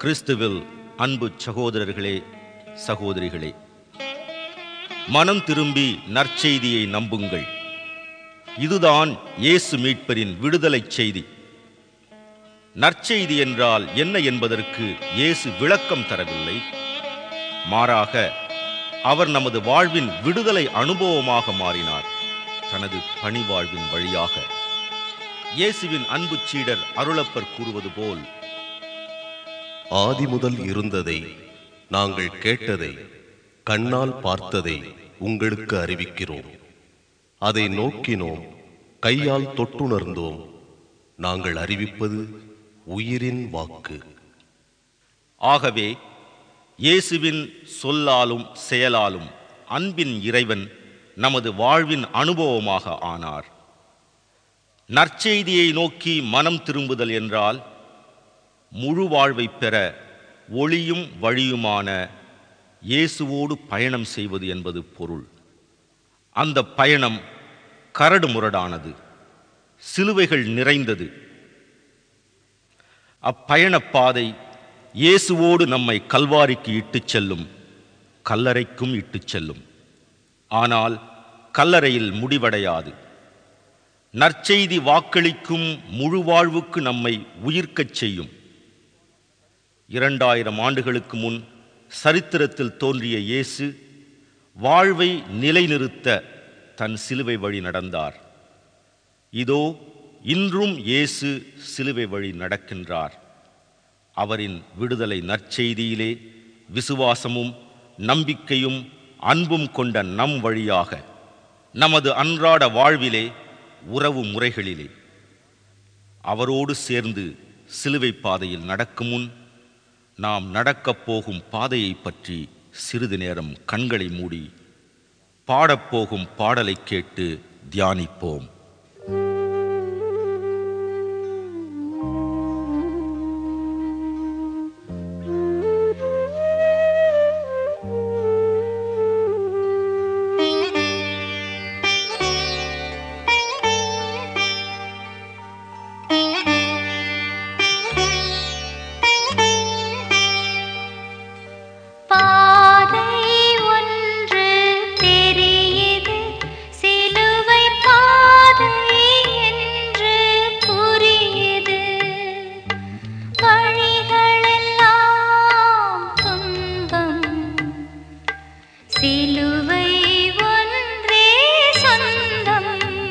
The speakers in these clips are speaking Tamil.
கிறிஸ்துவில் அன்பு சகோதரர்களே சகோதரிகளே மனம் திரும்பி நற்செய்தியை நம்புங்கள் இதுதான் இயேசு மீட்பரின் விடுதலைச் செய்தி நற்செய்தி என்றால் என்ன என்பதற்கு இயேசு விளக்கம் தரவில்லை மாறாக அவர் நமது வாழ்வின் விடுதலை அனுபவமாக மாறினார் தனது பணிவாழ்வின் வழியாக இயேசுவின் அன்பு சீடர் அருளப்பர் கூறுவது போல் ஆதி முதல் இருந்ததை நாங்கள் கேட்டதை கண்ணால் பார்த்ததை உங்களுக்கு அறிவிக்கிறோம் அதை நோக்கினோம் கையால் தொட்டுணர்ந்தோம் நாங்கள் அறிவிப்பது உயிரின் வாக்கு ஆகவே இயேசுவின் சொல்லாலும் செயலாலும் அன்பின் இறைவன் நமது வாழ்வின் அனுபவமாக ஆனார் நற்செய்தியை நோக்கி மனம் திரும்புதல் என்றால் முழு வாழ்வை பெற ஒளியும் வழியுமான இயேசுவோடு பயணம் செய்வது என்பது பொருள் அந்த பயணம் கரடு முரடானது சிலுவைகள் நிறைந்தது அப்பயணப் பாதை இயேசுவோடு நம்மை கல்வாரிக்கு இட்டுச் செல்லும் கல்லறைக்கும் இட்டுச் செல்லும் ஆனால் கல்லறையில் முடிவடையாது நற்செய்தி வாக்களிக்கும் முழு வாழ்வுக்கு நம்மை உயிர்க்கச் செய்யும் இரண்டாயிரம் ஆண்டுகளுக்கு முன் சரித்திரத்தில் தோன்றிய இயேசு வாழ்வை நிலைநிறுத்த தன் சிலுவை வழி நடந்தார் இதோ இன்றும் இயேசு சிலுவை வழி நடக்கின்றார் அவரின் விடுதலை நற்செய்தியிலே விசுவாசமும் நம்பிக்கையும் அன்பும் கொண்ட நம் வழியாக நமது அன்றாட வாழ்விலே உறவு முறைகளிலே அவரோடு சேர்ந்து சிலுவை பாதையில் நடக்கும் முன் நாம் நடக்கப் போகும் பாதையை பற்றி சிறிது நேரம் கண்களை மூடி பாடப்போகும் பாடலை கேட்டு தியானிப்போம் பாதை ஒன்று தெரியுது சிலுவை பாதை என்று புரியுது வழிகளெல்லாம் துன்பம் சிலுவை ஒன்றே சொந்தம்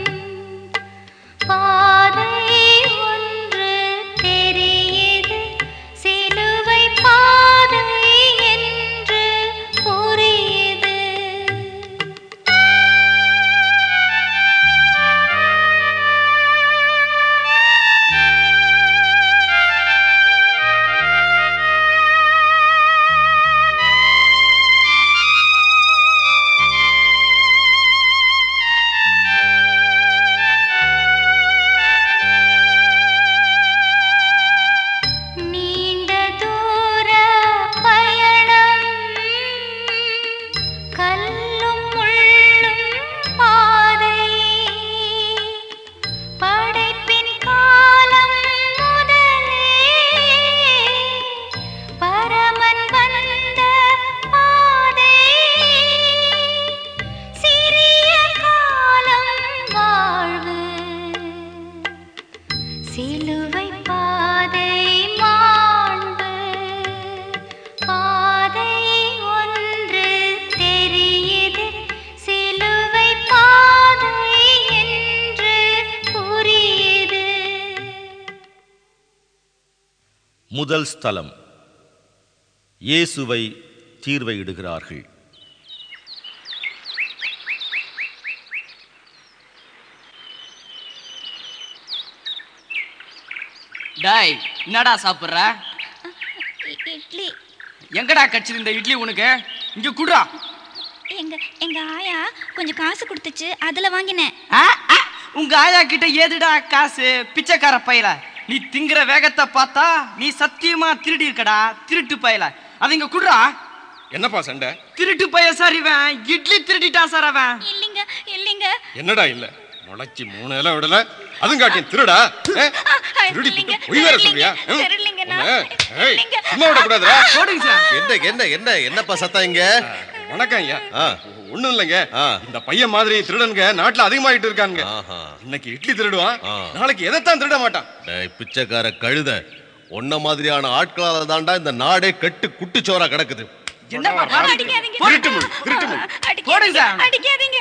பாதை ஒன்று தெரியுது சிலுவை பாதை என்று புரியுது நீண்ட தூர பயணம் கல்லும் முள்ளும் பாதை படைப்பின் காலம் முதலே பரமன் வந்த பாதை சிறிய காலம் வாழ்வு சிலுவை பாதை மாண்பு பாதை ஒன்று தெரியுது சிலுவை பாதை என்று புரியுது முதல் ஸ்தலம் இயேசுவை தீர்வையிடுகிறார்கள் டாய் என்னடா சாப்பிட்ற இட்லி எங்கடா கட்சியில் இந்த இட்லி உனக்கு இங்க குடுறா எங்க எங்க ஆயா கொஞ்சம் காசு கொடுத்துச்சு அதுல வாங்கினேன் ஆ, ஆ, உங்க ஆயா கிட்ட ஏதுடா காசு பிச்சைக்கார பையல நீ திங்கிற வேகத்தை பார்த்தா நீ சத்தியமா திருடி இருக்கடா திருட்டு பயல அது இங்க குடுறா என்னப்பா சண்டை திருட்டு பைய சார் இவன் இட்லி திருடிட்டான் சார் அவன் இல்லைங்க இல்லைங்க என்னடா இல்ல முளைச்சி மூணு இலை விடல அதுவும் காட்டியும் திருடா ஏ? திருடி இல்லைங்க, புட்டு பொய் வேற இல்லைங்க, சொல்றியா ம்? தெரியலைங்கண்ணா. உன்னை, ஏய், இல்லைங்க. சும்மா விடக்கூடாதுடா போடுங்க சார் என்ன என்ன என்ன என்னப்பா சத்தம் இங்க வணக்கம் ஐயா ஆ. ஒண்ணும் இல்லைங்க ஆ. இந்த பையன் மாதிரி திருடனுங்க நாட்டுல அதிகமாயிட்டு இருக்கானுங்க ஆஹா. இன்னைக்கு இட்லி திருடுவான் ஆ. நாளைக்கு எதைத்தான் திருட மாட்டான் டேய், பிச்சைக்கார கழுத உன்ன மாதிரியான ஆட்களால தாண்டா இந்த நாடே கெட்டு குட்டிச்சோரா கிடக்குது என்னப்பா அடிக்காதீங்க. திருட்டு முள், திருட்டு முள். அடிக்காதீங்க, போடுங்க சார். அடிக்காதீங்க.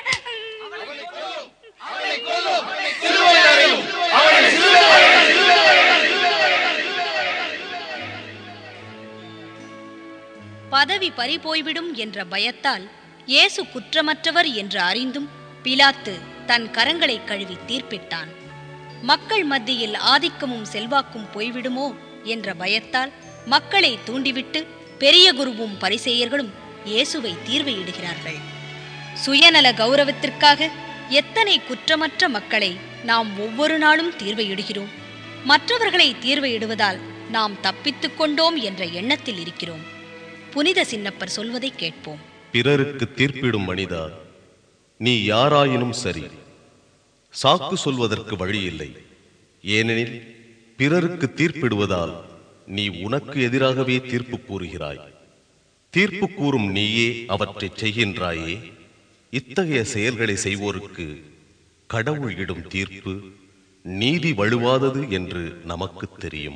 பதவி பறிபோய்விடும் என்ற பயத்தால் இயேசு குற்றமற்றவர் என்று அறிந்தும் பிலாத்து தன் கரங்களை கழுவி தீர்ப்பிட்டான் மக்கள் மத்தியில் ஆதிக்கமும் செல்வாக்கும் போய்விடுமோ என்ற பயத்தால் மக்களை தூண்டிவிட்டு பெரிய குருவும் பரிசேயர்களும் இயேசுவை தீர்வையிடுகிறார்கள் சுயநல கௌரவத்திற்காக எத்தனை குற்றமற்ற மக்களை நாம் ஒவ்வொரு நாளும் தீர்வையிடுகிறோம் மற்றவர்களை தீர்வையிடுவதால் நாம் தப்பித்துக் கொண்டோம் என்ற எண்ணத்தில் இருக்கிறோம் புனித சின்னப்பர் சொல்வதை கேட்போம் பிறருக்கு தீர்ப்பிடும் மனிதா நீ யாராயினும் சரி சாக்கு சொல்வதற்கு வழி இல்லை ஏனெனில் பிறருக்கு தீர்ப்பிடுவதால் நீ உனக்கு எதிராகவே தீர்ப்பு கூறுகிறாய் தீர்ப்பு கூறும் நீயே அவற்றை செய்கின்றாயே இத்தகைய செயல்களை செய்வோருக்கு கடவுள் இடும் தீர்ப்பு நீதி வழுவாதது என்று நமக்கு தெரியும்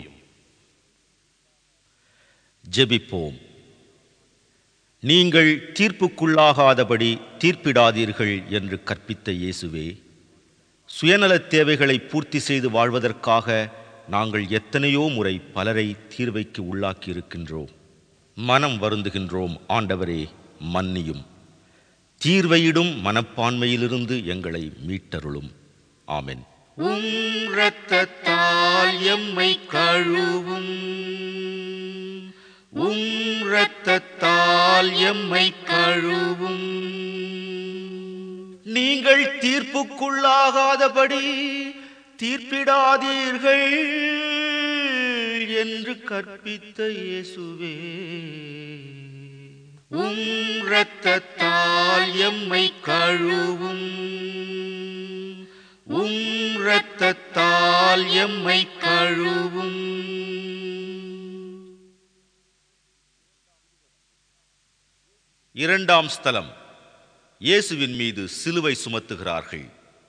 ஜெபிப்போம் நீங்கள் தீர்ப்புக்குள்ளாகாதபடி தீர்ப்பிடாதீர்கள் என்று கற்பித்த இயேசுவே சுயநலத் தேவைகளை பூர்த்தி செய்து வாழ்வதற்காக நாங்கள் எத்தனையோ முறை பலரை தீர்வைக்கு உள்ளாக்கி இருக்கின்றோம் மனம் வருந்துகின்றோம் ஆண்டவரே மன்னியும் தீர்வையிடும் மனப்பான்மையிலிருந்து எங்களை மீட்டருளும் ஆமென் உம் இரத்தத்தால் எம்மை கழுவும் உம் இரத்தத்தால் எம்மை கழுவும் நீங்கள் தீர்ப்புக்குள்ளாகாதபடி தீர்ப்பிடாதீர்கள் என்று கற்பித்த இயேசுவே உம் இரத்தத்தால் எம்மை கழுவும் உம் இரத்தத்தால் எம்மை கழுவும் இரண்டாம் ஸ்தலம் இயேசுவின் மீது சிலுவை சுமத்துகிறார்கள்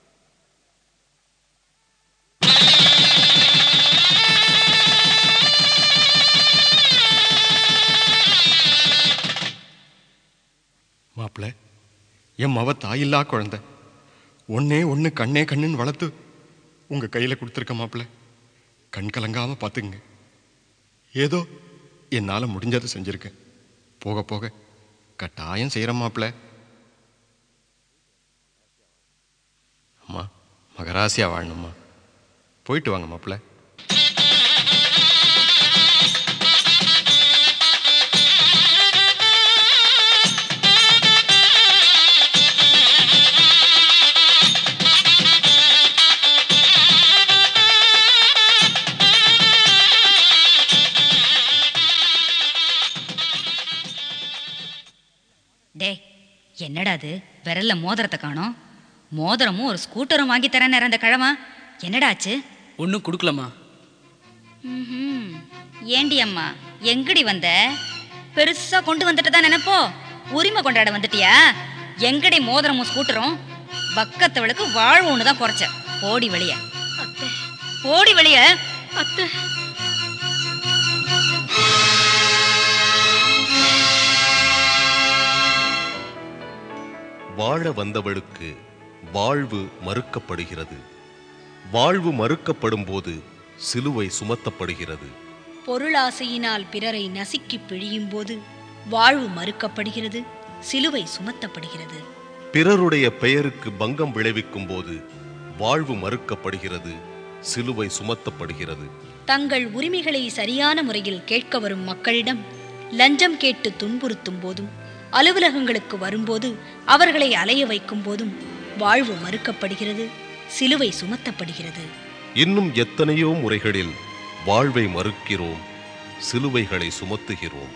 மாப்பிள்ள என் மவ தாயில்லா குழந்தை ஒன்னே ஒன்று கண்ணே கண்ணுன்னு வளர்த்து உங்க கையில கொடுத்துருக்க மாப்பிள்ள கண் கலங்காம பார்த்துக்குங்க ஏதோ என்னால முடிஞ்சதை செஞ்சிருக்கேன் போக போக கட்டாயம் செய்கிறேன் மாப்பிள்ள அம்மா மகராசியா வாழணும்மா போயிட்டு வாங்க மாப்பிள்ள டேய் என்னடா அது விரல்ல மோதிரத்தை காணோம் மோதிரமும் ஒரு ஸ்கூட்டரும் வாங்கி தரேன் அந்த கிழமா என்னடா ஆச்சு ஒன்றும் கொடுக்கலம்மா ம்ஹும். ஏண்டி அம்மா எங்கடி வந்த பெருசா கொண்டு வந்துட்டு தான் நினைப்போ உரிமை கொண்டாட வந்துட்டியா எங்கடி மோதிரமும் ஸ்கூட்டரும் பக்கத்தவளுக்கு வாழ்வு ஒன்று தான் குறைச்ச ஓடி வெளிய ஓடி வெளிய அத்தை வாழ வந்தவளுக்கு வாழ்வு மறுக்கப்படுகிறது வாழ்வு மறுக்கப்படும் போது சிலுவை சுமத்தப்படுகிறது பொருளாசையினால் பிறரை நசுக்கிப் பிழியும் போது வாழ்வு மறுக்கப்படுகிறது சிலுவை சுமத்தப்படுகிறது பிறருடைய பெயருக்கு பங்கம் விளைவிக்கும் போது வாழ்வு மறுக்கப்படுகிறது சிலுவை சுமத்தப்படுகிறது தங்கள் உரிமைகளை சரியான முறையில் கேட்க வரும் மக்களிடம் லஞ்சம் கேட்டு துன்புறுத்தும் போதும் அலுவலகங்களுக்கு வரும்போது அவர்களை அலைய வைக்கும் போதும் வாழ்வு மறுக்கப்படுகிறது சிலுவை சுமத்தப்படுகிறது இன்னும் எத்தனையோ முறைகளில் வாழ்வை மறுக்கிறோம் சிலுவைகளை சுமத்துகிறோம்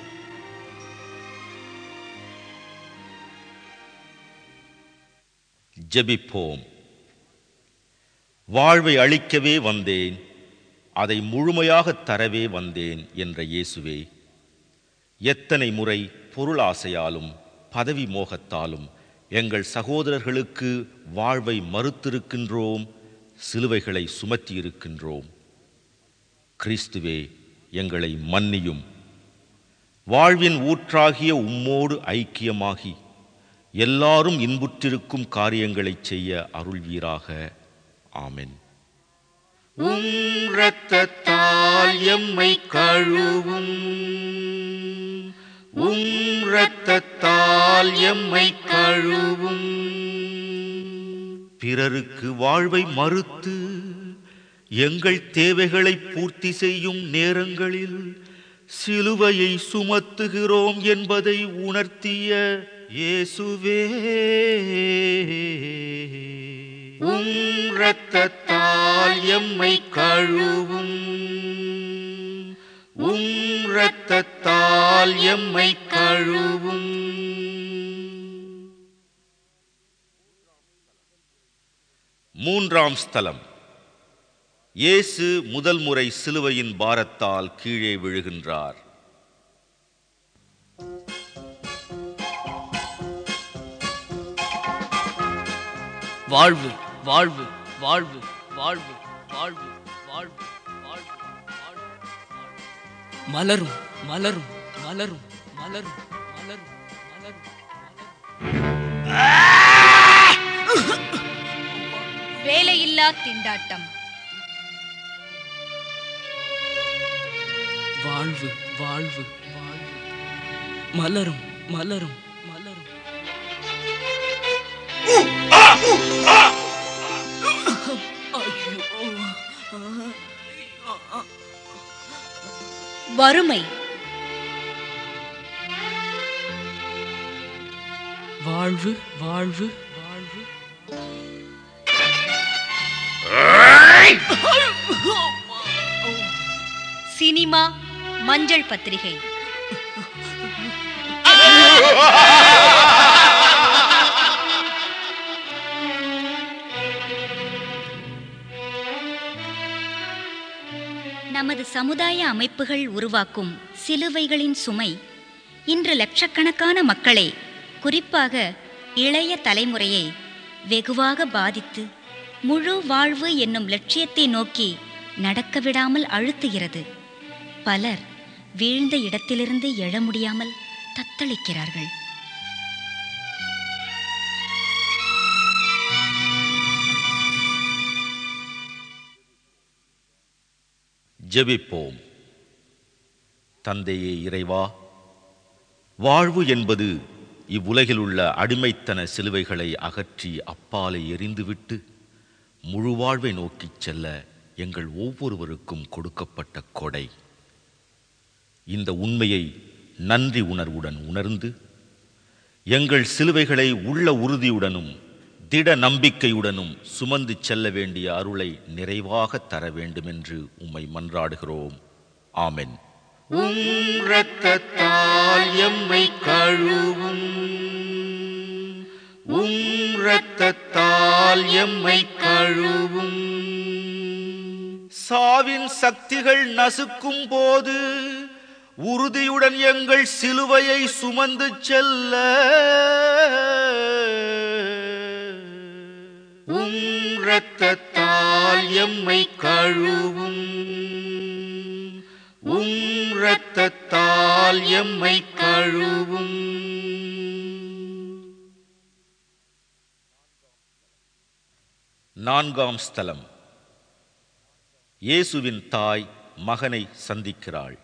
ஜெபிப்போம் வாழ்வை அளிக்கவே வந்தேன் அதை முழுமையாகத் தரவே வந்தேன் என்ற இயேசுவே எத்தனை முறை பொருளாசையாலும் பதவி மோகத்தாலும் எங்கள் சகோதரர்களுக்கு வாழ்வை மறுத்திருக்கின்றோம் சிலுவைகளை சுமத்தியிருக்கின்றோம் கிறிஸ்துவே எங்களை மன்னியும் வாழ்வின் ஊற்றாகிய உம்மோடு ஐக்கியமாகி எல்லாரும் இன்புற்றிருக்கும் காரியங்களைச் செய்ய அருள்வீராக ஆமென் உம் இரத்தத்தால் எம்மை கழுவும் உம் இரத்தத்தால் எம்மை கழுவும் பிறருக்கு வாழ்வை மறுத்து எங்கள் தேவைகளை பூர்த்தி செய்யும் நேரங்களில் சிலுவையை சுமத்துகிறோம் என்பதை உணர்த்திய இயேசுவே உம் இரத்தத்தால் எம்மை கழுவும் உம் இரத்தத்தால் எம்மை கழுவும் மூன்றாம் ஸ்தலம் இயேசு முதல் முறை சிலுவையின் பாரத்தால் கீழே விழுகின்றார் வாழ்வு வாழ்வு வாழ்வு வாழ்வு வாழ்வு வாழ்வு வாழ்வு வாழ்வு மலரும் மலரும் மலரும் மலரும் மலரும் மலரும் வேலையில்லா திண்டாட்டம் வாழ்வு வாழ்வு வாழ்வு மலரும் மலரும் மலரும் வறுமை வாழ்வு வாழ்வு வாழ்வு சினிமா மஞ்சள் பத்திரிகை நமது சமுதாய அமைப்புகள் உருவாக்கும் சிலுவைகளின் சுமை இன்று லட்சக்கணக்கான மக்களை குறிப்பாக இளைய தலைமுறையை வெகுவாக பாதித்து முழு வாழ்வு என்னும் லட்சியத்தை நோக்கி நடக்க விடாமல் அழுத்துகிறது பலர் வீழ்ந்த இடத்திலிருந்து எழ முடியாமல் தத்தளிக்கிறார்கள் ஜெபிப்போம் தந்தையே இறைவா வாழ்வு என்பது இவ்வுலகில் உள்ள அடிமைத்தன சிலுவைகளை அகற்றி அப்பாலை எறிந்துவிட்டு முழு வாழ்வை நோக்கிச் செல்ல எங்கள் ஒவ்வொருவருக்கும் கொடுக்கப்பட்ட கொடை இந்த உண்மையை நன்றி உணர்வுடன் உணர்ந்து எங்கள் சிலுவைகளை உள்ள உறுதியுடனும் திட நம்பிக்கையுடனும் சுமந்து செல்ல வேண்டிய அருளை நிறைவாக தர வேண்டுமென்று உம்மை மன்றாடுகிறோம் ஆமென் உம் இரத்தத்தால் எம்மை கழுவும் உம் இரத்தத்தால் எம்மை கழுவும் சாவின் சக்திகள் நசுக்கும் போது உறுதியுடன் எங்கள் சிலுவையை சுமந்து செல்ல உம் இரத்தத்தால் எம்மை கழுவும் உம் இரத்தத்தால் எம்மை கழுவும் நான்காம் ஸ்தலம் இயேசுவின் தாய் மகனை சந்திக்கிறாள்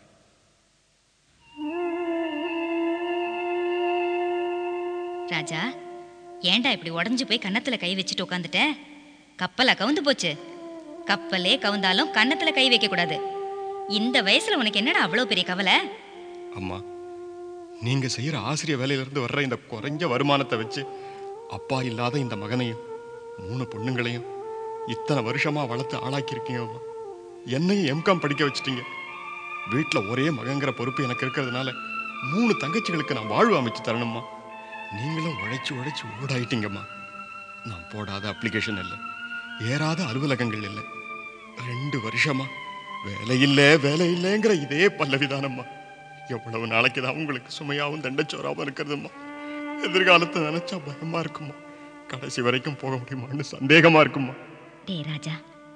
ராஜா ஏன்டா இப்படி உடஞ்சு போய் கன்னத்துல கை வச்சுட்டு உட்காந்துட்ட கப்பலா கவுந்து போச்சு கப்பலே கவுந்தாலும் கன்னத்துல கை வைக்க கூடாது இந்த வயசுல உனக்கு என்னடா அவ்வளவு பெரிய கவலை அம்மா நீங்க செய்யற ஆசிரிய வேலையிலிருந்து வர்ற இந்த குறைஞ்ச வருமானத்தை வச்சு அப்பா இல்லாத இந்த மகனையும் மூணு பொண்ணுங்களையும் இத்தனை வருஷமா வளர்த்து ஆளாக்கியிருக்கீங்க அம்மா என்னையும் எம்காம் படிக்க வச்சிட்டீங்க வீட்டில் ஒரே மகங்கிற பொறுப்பு எனக்கு இருக்கிறதுனால மூணு தங்கச்சிகளுக்கு நான் வாழ்வு அமைச்சு தரணும்மா நீங்களும் உழைச்சு உழைச்சு ஊடாயிட்டீங்கம்மா நான் போடாத அப்ளிகேஷன் இல்லை ஏறாத அலுவலகங்கள் இல்லை ரெண்டு வருஷமா வேலை இல்ல வேலை இல்லைங்கிற இதே பல்லவிதானம்மா எவ்வளவு நாளைக்கு தான் உங்களுக்கு சுமையாவும் தண்டச்சோறாவும் இருக்கிறதும்மா எதிர்காலத்தை நினைச்சா பயமா இருக்குமா கடைசி வரைக்கும் போக முடியுமான்னு சந்தேகமா இருக்குமா டேய் ராஜா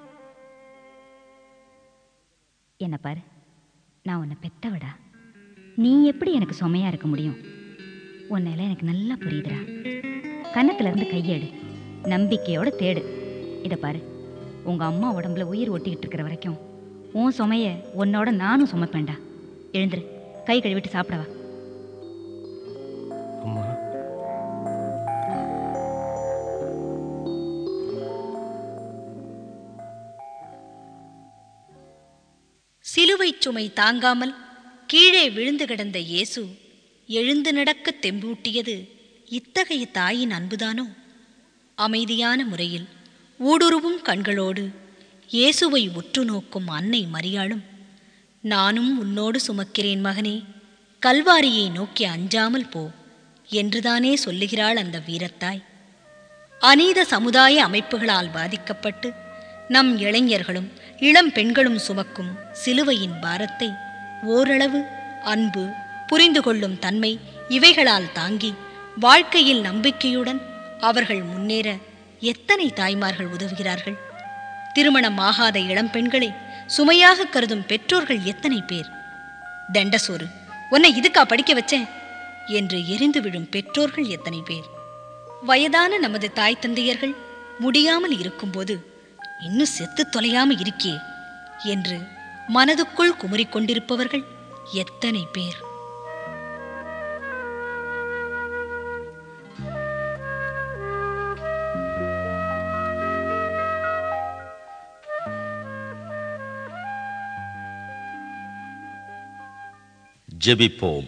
என்ன பாரு நான் உன்னை பெத்தவடா நீ எப்படி எனக்கு சுமையா இருக்க முடியும் உன்னையெல்லாம் எனக்கு நல்லா புரியுதுடா கன்னத்துல இருந்து கையெடு நம்பிக்கையோட தேடு இதை பாரு உங்க அம்மா உடம்புல உயிர் ஒட்டிக்கிட்டு இருக்கிற வரைக்கும் உன் சுமைய உன்னோட நானும் சுமப்பேன்டா எழுந்துரு கை கழுவிட்டு சாப்பிடவா அம்மா சிலுவைச் சுமை தாங்காமல் கீழே விழுந்து கிடந்த இயேசு எழுந்து நடக்க தெம்பூட்டியது இத்தகைய தாயின் அன்புதானோ அமைதியான முறையில் ஊடுருவும் கண்களோடு இயேசுவை உற்று நோக்கும் அன்னை மரியாளும் நானும் உன்னோடு சுமக்கிறேன் மகனே கல்வாரியை நோக்கி அஞ்சாமல் போ என்றுதானே சொல்லுகிறாள் அந்த வீரத்தாய் அநீத சமுதாய அமைப்புகளால் பாதிக்கப்பட்டு நம் இளைஞர்களும் இளம் பெண்களும் சுமக்கும் சிலுவையின் பாரத்தை ஓரளவு அன்பு புரிந்து கொள்ளும் தன்மை இவைகளால் தாங்கி வாழ்க்கையில் நம்பிக்கையுடன் அவர்கள் முன்னேற எத்தனை தாய்மார்கள் உதவுகிறார்கள் திருமணம் ஆகாத இளம் பெண்களை சுமையாக கருதும் பெற்றோர்கள் எத்தனை பேர் தண்டசோறு உன்னை இதுக்கா படிக்க வச்சேன் என்று எரிந்து விழும் பெற்றோர்கள் எத்தனை பேர் வயதான நமது தாய் தந்தையர்கள் முடியாமல் இருக்கும்போது இன்னும் செத்து தொலையாம இருக்கே என்று மனதுக்குள் குமுறிக் கொண்டிருப்பவர்கள் எத்தனை பேர் ஜெபிப்போம்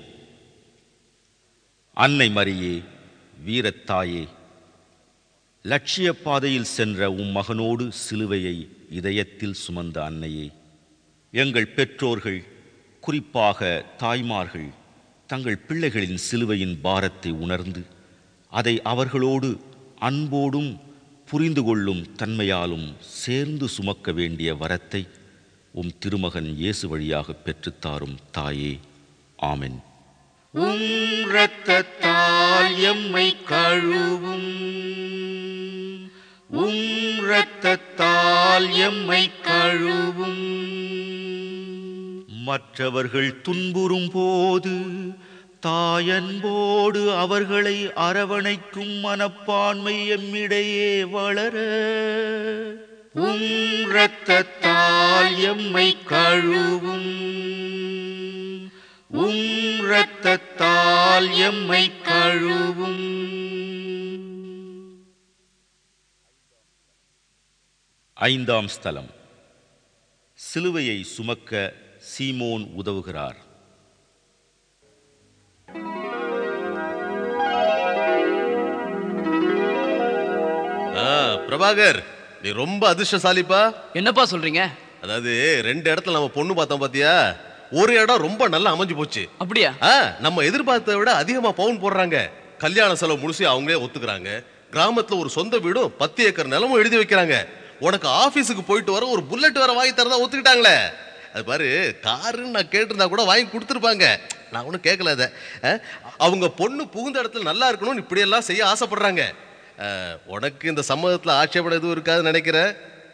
அன்னை மரியே வீரத்தாயே லட்சிய பாதையில் சென்ற உம் மகனோடு சிலுவையை இதயத்தில் சுமந்த அன்னையே எங்கள் பெற்றோர்கள் குறிப்பாக தாய்மார்கள் தங்கள் பிள்ளைகளின் சிலுவையின் பாரத்தை உணர்ந்து அதை அவர்களோடு அன்போடும் புரிந்து கொள்ளும் தன்மையாலும் சேர்ந்து சுமக்க வேண்டிய வரத்தை உம் திருமகன் இயேசு வழியாக பெற்றுத்தாரும் தாயே ஆமென் உம் இரத்தத்தால் எம்மை கழுவும் உம் இரத்தத்தால் எம்மை கழுவும் மற்றவர்கள் துன்புறும் போது தாயன்போடு அவர்களை அரவணைக்கும் மனப்பான்மை எம்மிடையே வளர உம் இரத்தத்தால் எம்மை கழுவும் உம் இரத்தத்தால் எம்மை கழுவும் ஐந்தாம் ஸ்தலம் சிலுவையை சுமக்க சீமோன் உதவுகிறார் ஆ, பிரபாகர் நீ ரொம்ப அதிர்ஷ்டசாலிப்பா என்னப்பா சொல்றீங்க அதாவது ரெண்டு இடத்துல நம்ம பொண்ணு பார்த்தோம் பாத்தியா ஒரு இடம் ரொம்ப நல்லா அமைஞ்சு போச்சு அப்படியா ஆ, நம்ம எதிர்பார்த்ததை விட அதிகமா பவுன் போடுறாங்க கல்யாண செலவு முடிச்சு அவங்களே ஒத்துக்கிறாங்க கிராமத்துல ஒரு சொந்த வீடும் பத்து ஏக்கர் நிலமும் எழுதி வைக்கிறாங்க உனக்கு ஆபீஸுக்கு போயிட்டு வர ஒரு புல்லட் வேற வாங்கி தரதா ஒத்துக்கிட்டாங்களே அது பாரு காருன்னு நான் கேட்டிருந்தா கூட வாங்கி கொடுத்துருப்பாங்க நான் ஒன்றும் கேட்கல அதை ஆ, அவங்க பொண்ணு புகுந்த இடத்துல நல்லா இருக்கணும்னு இப்படியெல்லாம் செய்ய ஆசைப்படுறாங்க ஆ, உனக்கு இந்த சம்மதத்தில் ஆட்சேபம் எதுவும் இருக்காதுன்னு நினைக்கிறேன்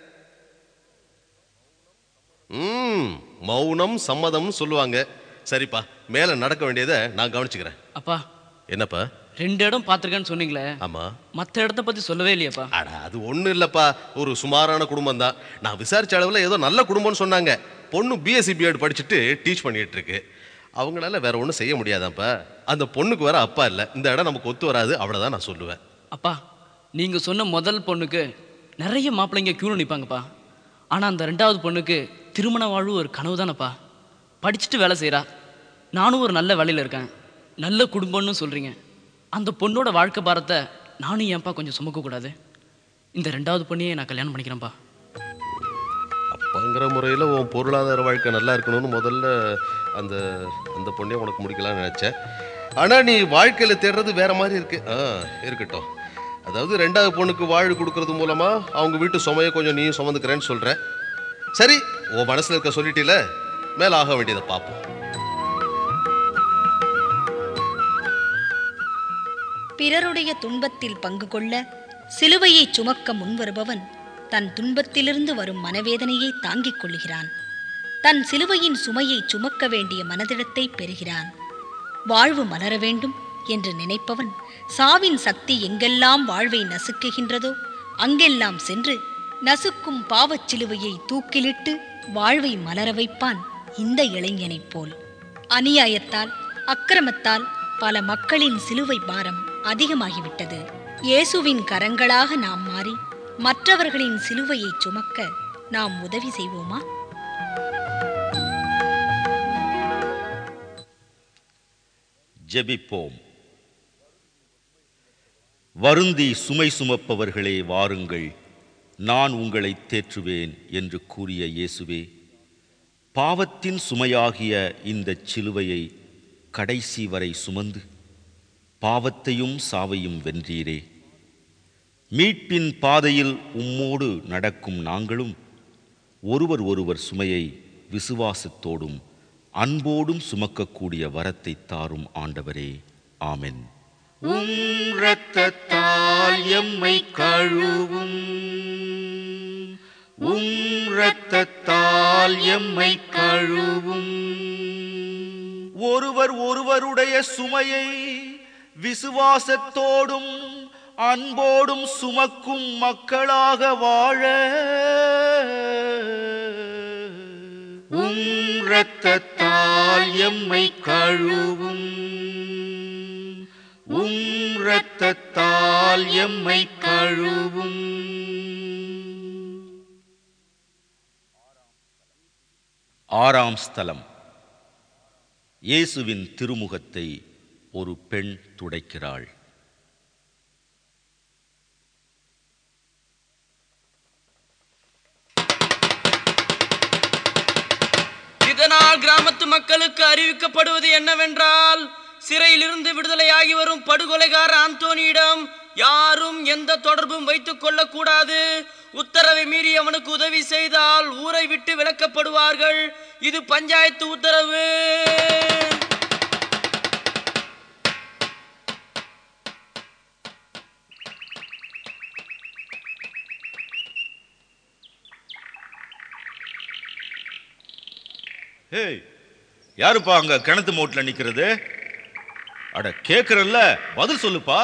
ம் மௌனம் சம்மதம்னு சொல்லுவாங்க சரிப்பா மேலே நடக்க வேண்டியதை நான் கவனிச்சுக்கிறேன் அப்பா என்னப்பா ரெண்டு இடம் பார்த்துருக்கேன்னு சொன்னீங்களே ஆமா மற்ற இடத்த பத்தி சொல்லவே இல்லையாப்பா அட அது ஒன்றும் இல்லைப்பா ஒரு சுமாரான குடும்பம் தான் நான் விசாரிச்ச அளவில் ஏதோ நல்ல குடும்பம்னு சொன்னாங்க பொண்ணு பிஎஸ்சி பிஎட் படிச்சுட்டு டீச் பண்ணிட்டு இருக்கு அவங்களால வேற ஒன்றும் செய்ய முடியாதாப்பா அந்த பொண்ணுக்கு வேற அப்பா இல்லை இந்த இடம் நமக்கு ஒத்து வராது அவ்வளோதான் நான் சொல்லுவேன் அப்பா நீங்க சொன்ன முதல் பொண்ணுக்கு நிறைய மாப்பிள்ளைங்க கியூல நிற்பாங்கப்பா ஆனா அந்த ரெண்டாவது பொண்ணுக்கு திருமண வாழ்வு ஒரு கனவு தானப்பா படிச்சுட்டு வேலை செய்றா நானும் ஒரு நல்ல வேலையில் இருக்கேன் நல்ல குடும்பம்னு சொல்றீங்க அந்த பொண்ணோட வாழ்க்கை பாரத்தை நானும் ஏன்ப்பா கொஞ்சம் சுமக்க கூடாது இந்த ரெண்டாவது பொண்ணையே நான் கல்யாணம் பண்ணிக்கிறேன்ப்பா அப்பாங்கிற முறையில் உன் பொருளாதார வாழ்க்கை நல்லா இருக்கணும்னு முதல்ல அந்த அந்த பொண்ணே உனக்கு முடிக்கலாம்னு நினச்சேன் ஆனால் நீ வாழ்க்கையில் தேடுறது வேற மாதிரி இருக்கு ஆ இருக்கட்டும் அதாவது ரெண்டாவது பொண்ணுக்கு வாழ் கொடுக்கறது மூலமாக அவங்க வீட்டு சுமையை கொஞ்சம் நீயும் சுமந்துக்கிறேன்னு சொல்கிற சரி உன் மனசுல இருக்க சொல்லிட்டீல மேல ஆக வேண்டியதை பார்ப்போம் பிறருடைய துன்பத்தில் பங்கு கொள்ள சிலுவையை சுமக்க முன்வருபவன் தன் துன்பத்திலிருந்து வரும் மனவேதனையை தாங்கிக் கொள்கிறான் தன் சிலுவையின் சுமையை சுமக்க வேண்டிய மனதிடத்தை பெறுகிறான் வாழ்வு மலர வேண்டும் என்று நினைப்பவன் சாவின் சக்தி எங்கெல்லாம் வாழ்வை நசுக்குகின்றதோ அங்கெல்லாம் சென்று நசுக்கும் பாவச் சிலுவையை தூக்கிலிட்டு வாழ்வை மலர வைப்பான் இந்த இளைஞனைப் போல் அநியாயத்தால் அக்கிரமத்தால் பல மக்களின் சிலுவை பாரம் அதிகமாகிவிட்டது இயேசுவின் கரங்களாக நாம் மாறி மற்றவர்களின் சிலுவையை சுமக்க நாம் உதவி செய்வோமா ஜெபிப்போம் வருந்தி சுமை சுமப்பவர்களே வாருங்கள் நான் உங்களை தேற்றுவேன் என்று கூறிய இயேசுவே பாவத்தின் சுமையாகிய இந்த சிலுவையை கடைசி வரை சுமந்து பாவத்தையும் சாவையும் வென்றீரே மீட்பின் பாதையில் உம்மோடு நடக்கும் நாங்களும் ஒருவர் ஒருவர் சுமையை விசுவாசத்தோடும் அன்போடும் சுமக்கக்கூடிய வரத்தை தாரும் ஆண்டவரே ஆமென் உம் இரத்தத்தால் எம்மை கழுவும் உம் இரத்தத்தால் எம்மை கழுவும் ஒருவர் ஒருவருடைய சுமையை விசுவாசத்தோடும் அன்போடும் சுமக்கும் மக்களாக வாழ உம் இரத்தத்தால் எம்மை கழுவும் உம் இரத்தத்தால் எம்மை கழுவும் ஆறாம் ஸ்தலம் இயேசுவின் திருமுகத்தை ஒரு பெண் துடைக்கிறாள் இதனால் கிராமத்து மக்களுக்கு அறிவிக்கப்படுவது என்னவென்றால் சிறையிலிருந்து விடுதலையாகி வரும் படுகொலைகார ஆந்தோனியிடம் யாரும் எந்த தொடர்பும் வைத்துக் கொள்ளக்கூடாது உத்தரவை மீறி அவனுக்கு உதவி செய்தால் ஊரை விட்டு விலக்கப்படுவார்கள் இது பஞ்சாயத்து உத்தரவு ஹேய் யாருப்பா அங்க கிணத்து மோட்டில் நிக்கிறது அட கேக்குறல்ல பதில் சொல்லுப்பா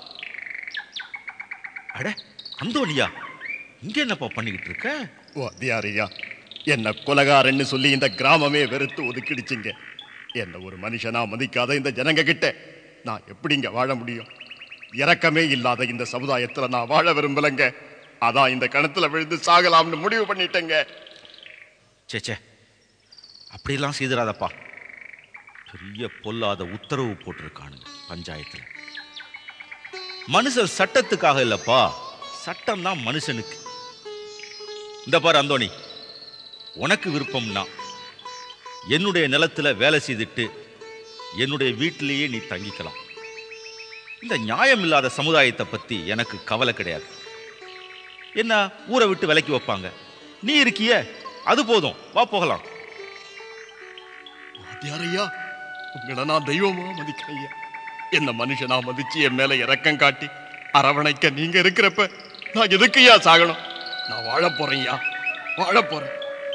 அட அந்தோனியா இங்க என்னப்பா பண்ணிக்கிட்டு இருக்க வாத்தியாரையா என்ன கொலகாரன்னு சொல்லி இந்த கிராமமே வெறுத்து ஒதுக்கிடுச்சுங்க என்ன ஒரு மனுஷனா மதிக்காத இந்த ஜனங்க கிட்ட நான் எப்படிங்க வாழ முடியும் இரக்கமே இல்லாத இந்த சமுதாயத்துல நான் வாழ விரும்பலங்க அதான் இந்த கணத்துல விழுந்து சாகலாம்னு முடிவு பண்ணிட்டேங்க சே சே அப்படியெல்லாம் செய்திடாதப்பா பெரிய பொல்லாத உத்தரவு போட்டிருக்கானுங்க பஞ்சாயத்துல மனுஷன் சட்டத்துக்காக இல்லப்பா சட்டம் தான் மனுஷனுக்கு இந்த பாரு அந்தோணி உனக்கு விருப்பம்னா என்னுடைய நிலத்துல வேலை செய்துட்டு என்னுடைய வீட்டிலேயே நீ தங்கிக்கலாம் இந்த நியாயம் இல்லாத சமுதாயத்தை பத்தி எனக்கு கவலை கிடையாது என்ன ஊரை விட்டு விலைக்கு வைப்பாங்க நீ இருக்கியே அது போதும் வா போகலாம் வாத்தியாரையா உங்களை நான் தெய்வமா மதிக்கிறேன் ஐயா. என்ன மனுஷனா மதிச்சு என் மேல இரக்கம் காட்டி அரவணைக்க நீங்க இருக்கிறப்ப நான் எதுக்குயா சாகணும் நான் வாழ போறேன்யா வாழ போறேன்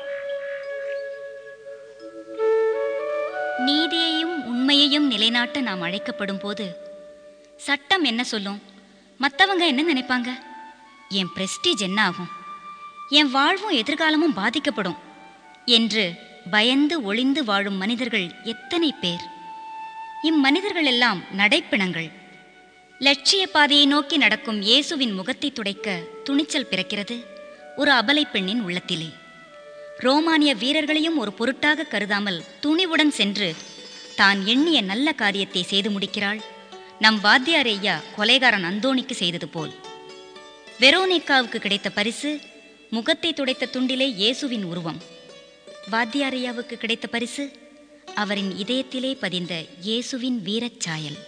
நீதியையும் உண்மையையும் நிலைநாட்ட நாம் அழைக்கப்படும் போது சட்டம் என்ன சொல்லும் மற்றவங்க என்ன நினைப்பாங்க என் பிரஸ்டீஜ் என்ன ஆகும் என் வாழ்வும் எதிர்காலமும் பாதிக்கப்படும் என்று பயந்து ஒளிந்து வாழும் மனிதர்கள் எத்தனை பேர் இம்மனிதர்கள் எல்லாம் நடைப்பிணங்கள் லட்சிய பாதையை நோக்கி நடக்கும் இயேசுவின் முகத்தை துடைக்க துணிச்சல் பிறக்கிறது ஒரு அபலை பெண்ணின் உள்ளத்திலே ரோமானிய வீரர்களையும் ஒரு பொருட்டாக கருதாமல் துணிவுடன் சென்று தான் எண்ணிய நல்ல காரியத்தை செய்து முடிக்கிறாள் நம் வாத்தியார் ஐயா கொலைகாரன் அந்தோணிக்கு செய்தது போல் வெரோனிக்காவுக்கு கிடைத்த பரிசு முகத்தை துடைத்த துண்டிலே இயேசுவின் உருவம் வாத்தியார் ஐயாவுக்கு கிடைத்த பரிசு அவரின் இதயத்திலே பதிந்த இயேசுவின் வீரச்சாயல்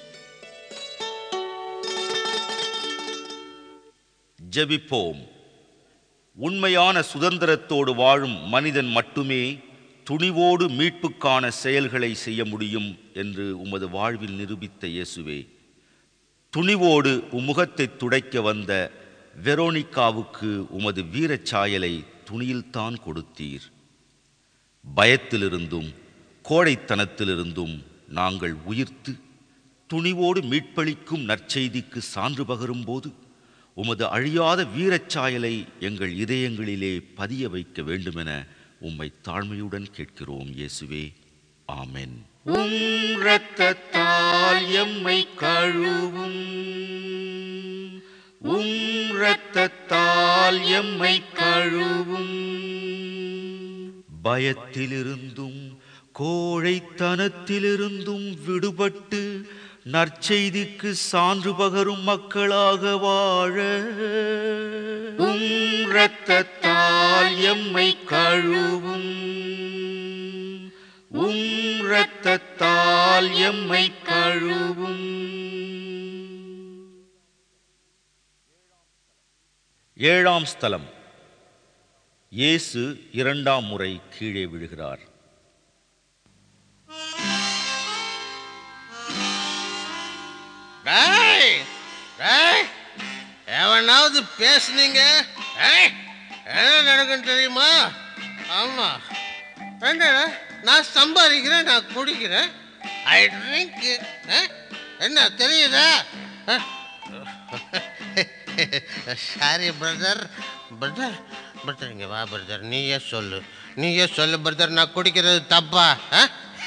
ஜெபிப்போம் உண்மையான சுதந்திரத்தோடு வாழும் மனிதன் மட்டுமே துணிவோடு மீட்புக்கான செயல்களை செய்ய முடியும் என்று உமது வாழ்வில் நிரூபித்த இயேசுவே துணிவோடு உம்முகத்தை துடைக்க வந்த வெரோனிகாவுக்கு உமது வீரச் சாயலை துணியில்தான் கொடுத்தீர் பயத்திலிருந்தும் கோழைத்தனத்திலிருந்தும் நாங்கள் உயிர்த்து துணிவோடு மீட்பளிக்கும் நற்செய்திக்கு சான்று பகரும்போது உமது அழியாத வீரச்சாயலை எங்கள் இதயங்களிலே பதிய வைக்க வேண்டுமென உம்மை தாழ்மையுடன் கேட்கிறோம் இயேசுவே ஆமென் உம் இரத்தத்தால் எம்மை கழுவும் உம் இரத்தத்தால் எம்மை கழுவும் பயத்திலிருந்தும் கோழைத்தனத்திலிருந்தும் விடுபட்டு நற்செய்திக்கு சான்று பகரும் மக்களாக வாழ உம் இரத்தத்தால் எம்மை கழுவும் உம் இரத்தத்தால் எம்மை கழுவும் ஏழாம் ஸ்தலம் இயேசு இரண்டாம் முறை கீழே விழுகிறார் டேய் டேய் எவனாவது பேசுனீங்க ஏய், என்ன நடக்குன்னு தெரியுமா ஆமா என்னடா நான் சம்பாதிக்கிறேன் நான் குடிக்கிறேன் ஐ ட்ரிங்க் என்ன தெரியுதா சாரி பிரதர் பிரதர் பிரதர் இங்க வா பிரதர் நீயே சொல்லு நீயே சொல்லு பிரதர் நான் குடிக்கிறது தப்பா ஆ?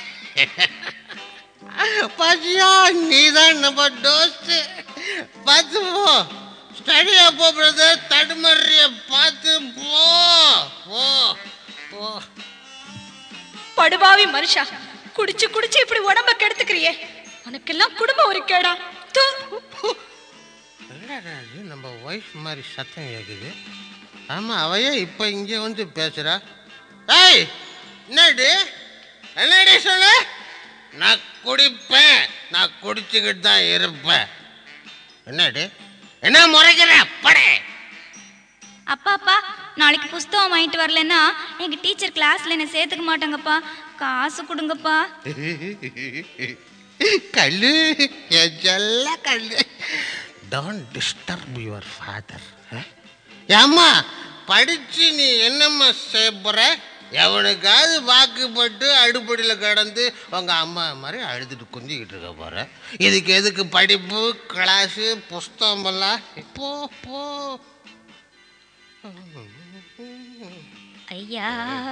பாத்தியா நீதான் நம்ம டோஸ்ட் பார்த்து போ ஸ்டடியா போ பிரதர் தடுமறிய பார்த்து போ போ போ படுபாவி மனுஷா குடிச்சு குடிச்சு இப்படி உடம்ப கெடுத்துக்கிறியே உனக்கெல்லாம் குடும்பம் ஒரு கேடா தூ. என்னடா இது நம்ம ஒய்ஃப் மாதிரி சத்தம் கேட்குது ஆமா அவையே இப்போ இங்கே வந்து பேசுறா ஏய் என்னடி என்னடி சொல்லு நான் குடிப்பேன் நான் குடிச்சுக்கிட்டு தான் இருப்பேன் என்னடி என்ன முறைக்கிற படே அப்பா அப்பா நாளைக்கு புஸ்தகம் வாங்கிட்டு வரலன்னா எங்க டீச்சர் கிளாஸ்ல என்ன சேர்த்துக்க மாட்டாங்கப்பா காசு கொடுங்கப்பா கல்லு என் செல்ல கல்லு டோன்ட் டிஸ்டர்ப் யுவர் ஃபாதர் ஏம்மா படிச்சு நீ என்னம்மா செய்ய போற எவனுக்காவது வாக்குப்பட்டு அடுப்படியில் கடந்து உங்க அம்மா மாதிரி அழுதுட்டு குந்திக்கிட்டு இருக்க போற இதுக்கு எதுக்கு படிப்பு கிளாஸு புஸ்தகம் எல்லாம் போ போ ஐயா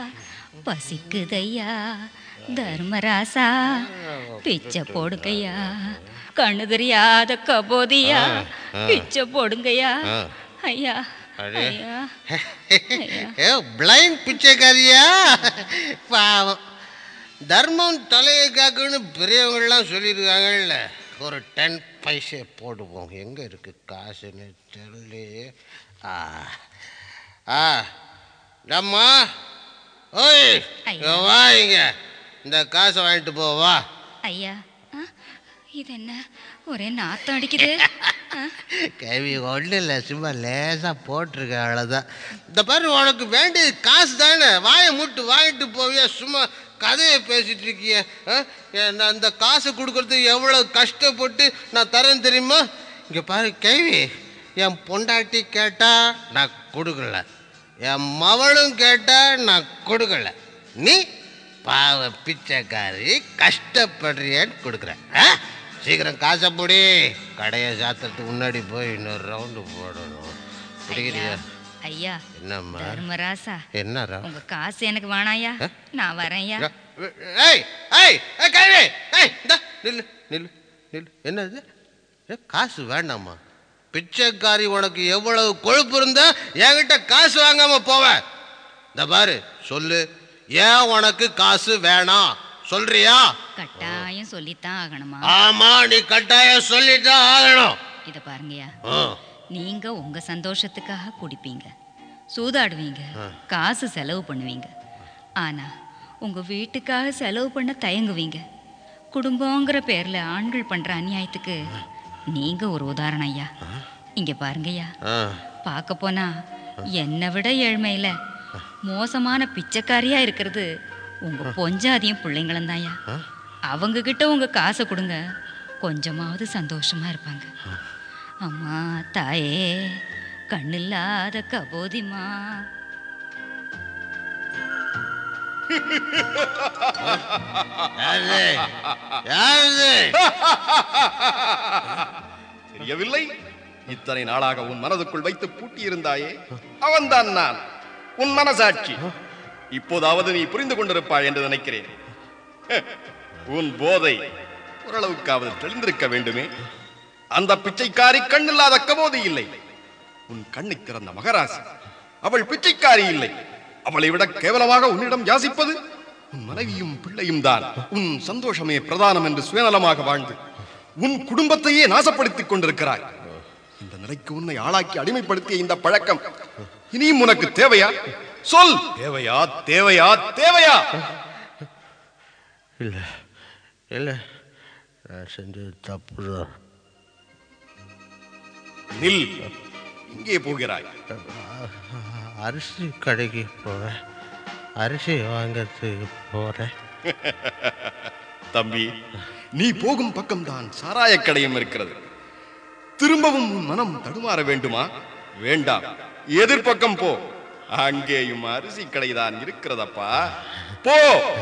பசிக்குதையா தர்மராசா பிச்சை போடுங்கய்யா கண்ணு தெரியாத கபோதியா பிச்சை போடுங்கய்யா ஐயா அடே. ஐயா ஏ பிளைண்ட் பிச்சைக்காரியா பாவம் தர்மம் தலையை காக்குன்னு பெரியவங்கள்லாம் சொல்லியிருக்காங்கல்ல ஒரு டென் பைசே போடுவோம் எங்கே இருக்கு காசுன்னு தெரியலையே ஆ ஆ அம்மா ஓய் இங்க வா இங்க இந்த காசை வாங்கிட்டு போ வா ஐயா ஆ, இது என்ன ஒரே நாத்தம் அடிக்குது ஆ, கேவி ஒன்றும் இல்லை சும்மா லேசாக போட்டிருக்க அவ்வளோதான் இந்த பாரு உனக்கு வேண்டியது காசு தானே வாயை மூட்டு வாங்கிட்டு போவியா சும்மா கதையை பேசிட்டு இருக்கிய ஆ? ஏன் நான் இந்த காசை கொடுக்கறதுக்கு எவ்வளோ கஷ்டப்பட்டு நான் தரேன் தெரியுமா இங்கே பாரு கேவி என் பொண்டாட்டி கேட்டா நான் கொடுக்கல என் மவளும் கேட்டா நான் கொடுக்கல நீ பாவ பிச்சைக்காரி கஷ்டப்படுறியன்னு கொடுக்குறேன் ஆ? சீக்கிரம் காசை போடி கடையை சாத்துறதுக்கு முன்னாடி போய் இன்னொரு ரவுண்டு போடணும் பிடிக்கிறியா ஐயா என்னம்மா தர்மராசா என்னடா உங்க காசு எனக்கு வேணாயா நான் வரேன்யா ஏய் ஏய் ஏய் கழுவி ஏய் இந்தா நில்லு நில்லு நில்லு என்னது ஏ, காசு வேண்டாமா பிச்சைக்காரி உனக்கு எவ்வளவு கொழுப்பு இருந்தா என்கிட்ட காசு வாங்காம போவ இந்த பாரு சொல்லு ஏன் உனக்கு காசு வேணாம் சொல்றியா கட்டாயம் சொல்லித்தான் ஆகணுமா ஆமா நீ கட்டாயம் சொல்லிதான் ஆகணும் இத பாருங்கய்யா ஆ, நீங்க உங்க சந்தோஷத்துக்காக குடிப்பீங்க சூதாடுவீங்க காசு செலவு பண்ணுவீங்க ஆனா உங்க வீட்டுக்காக செலவு பண்ண தயங்குவீங்க குடும்பங்கிற பேர்ல ஆண்கள் பண்ற அநியாயத்துக்கு நீங்க ஒரு உதாரணம் ஐயா இங்க பாருங்கய்யா ஆ, பார்க்க போனா என்னை விட ஏழ்மையில மோசமான பிச்சைக்காரியா இருக்கிறது உங்க பொஞ்சாதியும் பிள்ளைங்களும் தான்யா அவங்க கிட்ட உங்க காசை கொடுங்க கொஞ்சமாவது சந்தோஷமா இருப்பாங்க அம்மா தாயே கண்ணில்லாத கபோதிமா யாரு யாரு தெரியவில்லை இத்தனை நாளாக உன் மனதுக்குள் வைத்து பூட்டியிருந்தாயே அவன்தான் நான் உன் மனசாட்சி இப்போதாவது நீ புரிந்து கொண்டிருப்பாய் என்று நினைக்கிறேன் உன் போதை ஓரளவுக்காவது தெளிந்திருக்க வேண்டுமே அந்த பிச்சைக்காரி கண்ணில்லாத கபோதி இல்லை உன் கண்ணை திறந்த மகராசி அவள் பிச்சைக்காரி இல்லை அவளை விட கேவலமாக உன்னிடம் யாசிப்பது உன் மனைவியும் பிள்ளையும் தான் உன் சந்தோஷமே பிரதானம் என்று சுயநலமாக வாழ்ந்து உன் குடும்பத்தையே நாசப்படுத்திக் கொண்டிருக்கிறாய் இந்த நிலைக்கு உன்னை ஆளாக்கி அடிமைப்படுத்திய இந்த பழக்கம் இனியும் உனக்கு தேவையா சொல் தேவையா தேவையா தேவையா இல்லை இல்லை நான் செஞ்சது தப்பு தான் நில் இங்கே போகிறாய் அரிசி கடைக்கு போகிறேன் அரிசி வாங்கிறதுக்கு போகிறேன் தம்பி நீ போகும் பக்கம்தான் சாராயக் கடையும் இருக்கிறது திரும்பவும் உன் மனம் தடுமாற வேண்டுமா வேண்டாம் எதிர்பக்கம் போ அங்கேயும் அரிசி கடைதான் இருக்கிறதப்பா போ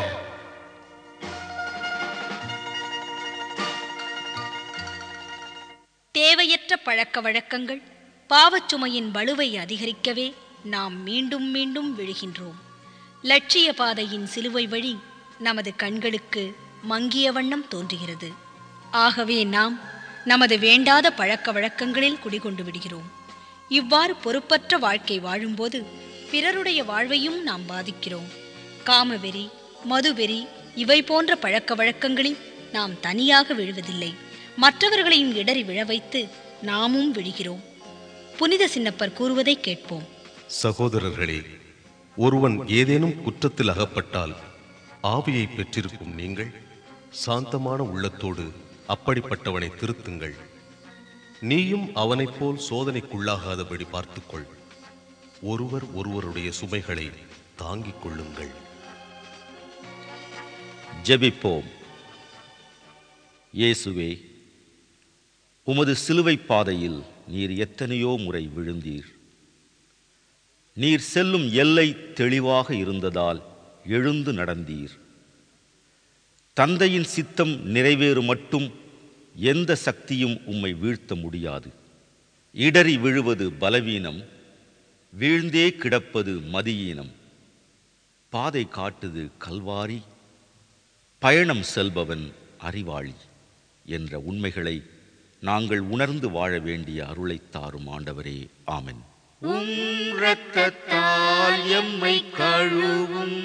தேவையற்ற பழக்க வழக்கங்கள் பாவச்சுமையின் வலுவை அதிகரிக்கவே நாம் மீண்டும் மீண்டும் விழுகின்றோம் லட்சிய பாதையின் சிலுவை வழி நமது கண்களுக்கு மங்கிய வண்ணம் தோன்றுகிறது ஆகவே நாம் நமது வேண்டாத பழக்க வழக்கங்களில் குடிகொண்டு விடுகிறோம் இவ்வாறு பொறுப்பற்ற வாழ்க்கை வாழும்போது பிறருடைய வாழ்வையும் நாம் பாதிக்கிறோம் காமவெறி மதுவெறி இவை போன்ற பழக்க வழக்கங்களில் நாம் தனியாக விழுவதில்லை மற்றவர்களையும் இடறி விழ வைத்து நாமும் விழுகிறோம் புனித சின்னப்பர் கூறுவதை கேட்போம் சகோதரர்களே ஒருவன் ஏதேனும் குற்றத்தில் அகப்பட்டால் ஆவியை பெற்றிருக்கும் நீங்கள் சாந்தமான உள்ளத்தோடு அப்படிப்பட்டவனை திருத்துங்கள் நீயும் அவனைப் போல் சோதனைக்குள்ளாகாதபடி பார்த்துக்கொள் ஒருவர் ஒருவருடைய சுமைகளை தாங்கிக் கொள்ளுங்கள் ஜெபிப்போம் இயேசுவே உமது சிலுவைப் பாதையில் நீர் எத்தனையோ முறை விழுந்தீர் நீர் செல்லும் எல்லை தெளிவாக இருந்ததால் எழுந்து நடந்தீர் தந்தையின் சித்தம் நிறைவேறு மட்டும் எந்த சக்தியும் உம்மை வீழ்த்த முடியாது இடறி விழுவது பலவீனம் வீழ்ந்தே கிடப்பது மதியீனம் பாதை காட்டுது கல்வாரி பயணம் செல்பவன் அறிவாளி என்ற உண்மைகளை நாங்கள் உணர்ந்து வாழ வேண்டிய அருளைத் தாரும் ஆண்டவரே ஆமென் உம் இரத்தத்தால் எம்மை கழுவும்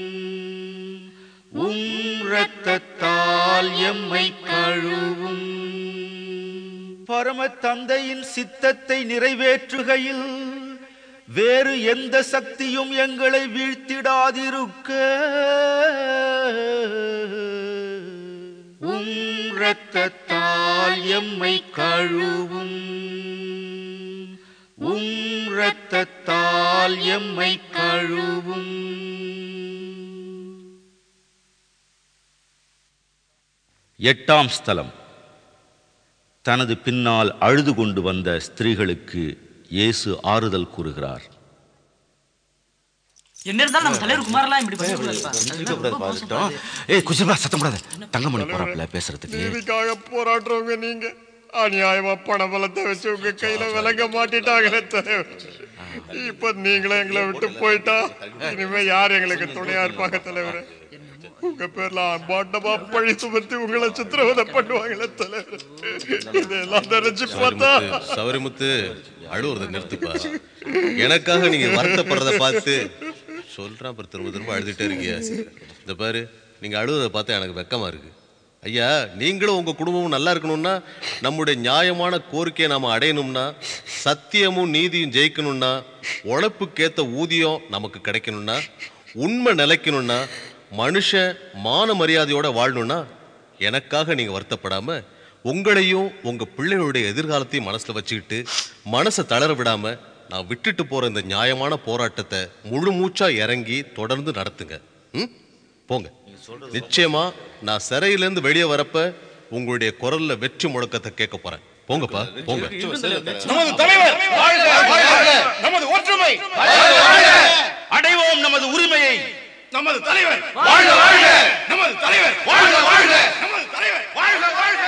உம் இரத்தத்தால் எம்மை கழுவும் பரம தந்தையின் சித்தத்தை நிறைவேற்றுகையில் வேறு எந்த சக்தியும் எங்களை வீழ்த்திடாதிருக்க உம் இரத்தத்தால் எம்மை கழுவும் உம் இரத்தத்தால் எம்மை கழுவும் எட்டாம் ஸ்தலம் தனது பின்னால் அழுது கொண்டு வந்த ஸ்திரீகளுக்கு இயேசு ஆறுதல் கூறுகிறார் என்ன இருந்தாலும் நம்ம தலைவர் குமாரெல்லாம் இப்படி பண்ணிக்கூடாதுப்பா ஏய் குஜிபா சத்தம் கூடாது தங்கமணி போறாப்ல பேசுறதுக்கு நீதிக்காக போராடுறவங்க நீங்க அநியாயமா பண பலத்தை வச்சு உங்க கையில விலக மாட்டிட்டாங்களே தலைவர் இப்ப நீங்களும் எங்களை விட்டு போயிட்டா இனிமே யார் எங்களுக்கு துணையா இருப்பாங்க தலைவர் உங்க பேர்ல அம்பாண்டமா பழி சுமத்தி உங்களை சித்திரவதை பண்ணுவாங்களே தலைவர் இதெல்லாம் நினைச்சு பார்த்தா சவரிமுத்து, சவரிமுத்து அழுவுறத நிறுத்துப்பா எனக்காக நீங்க வருத்தப்படுறத பார்த்து சொல்றான் பாரு திரும்ப திரும்ப அழுதுட்டே இருக்கிய இந்த பாரு நீங்க அழுவதை பார்த்தா எனக்கு வெக்கமா இருக்கு ஐயா நீங்களும் உங்க குடும்பமும் நல்லா இருக்கணும்னா நம்முடைய நியாயமான கோரிக்கையை நாம அடையணும்னா சத்தியமும் நீதியும் ஜெயிக்கணும்னா உழைப்புக்கேத்த ஊதியம் நமக்கு கிடைக்கணும்னா உண்மை நிலைக்கணும்னா மனுஷன் மான மரியாதையோட வாழணும்னா எனக்காக நீங்க வருத்தப்படாம உங்களையும் உங்க பிள்ளைகளுடைய எதிர்காலத்தையும் மனசுல வச்சுக்கிட்டு மனசை தளர விடாம நான் விட்டுட்டு போற இந்த நியாயமான போராட்டத்தை முழு மூச்சா இறங்கி தொடர்ந்து நடத்துங்க ம் போங்க நிச்சயமா நான் சிறையிலேருந்து வெளியே வரப்ப உங்களுடைய குரல்ல வெற்றி முழக்கத்தை கேட்க போறேன் போங்கப்பா போங்க நமது தலைவர் நமது ஒற்றுமை அடைவோம் நமது உரிமையை நமது தலைவர் வாழ்க வாழ்க நமது தலைவர் வாழ்க வாழ்க நமது தலைவர் வாழ்க வாழ்க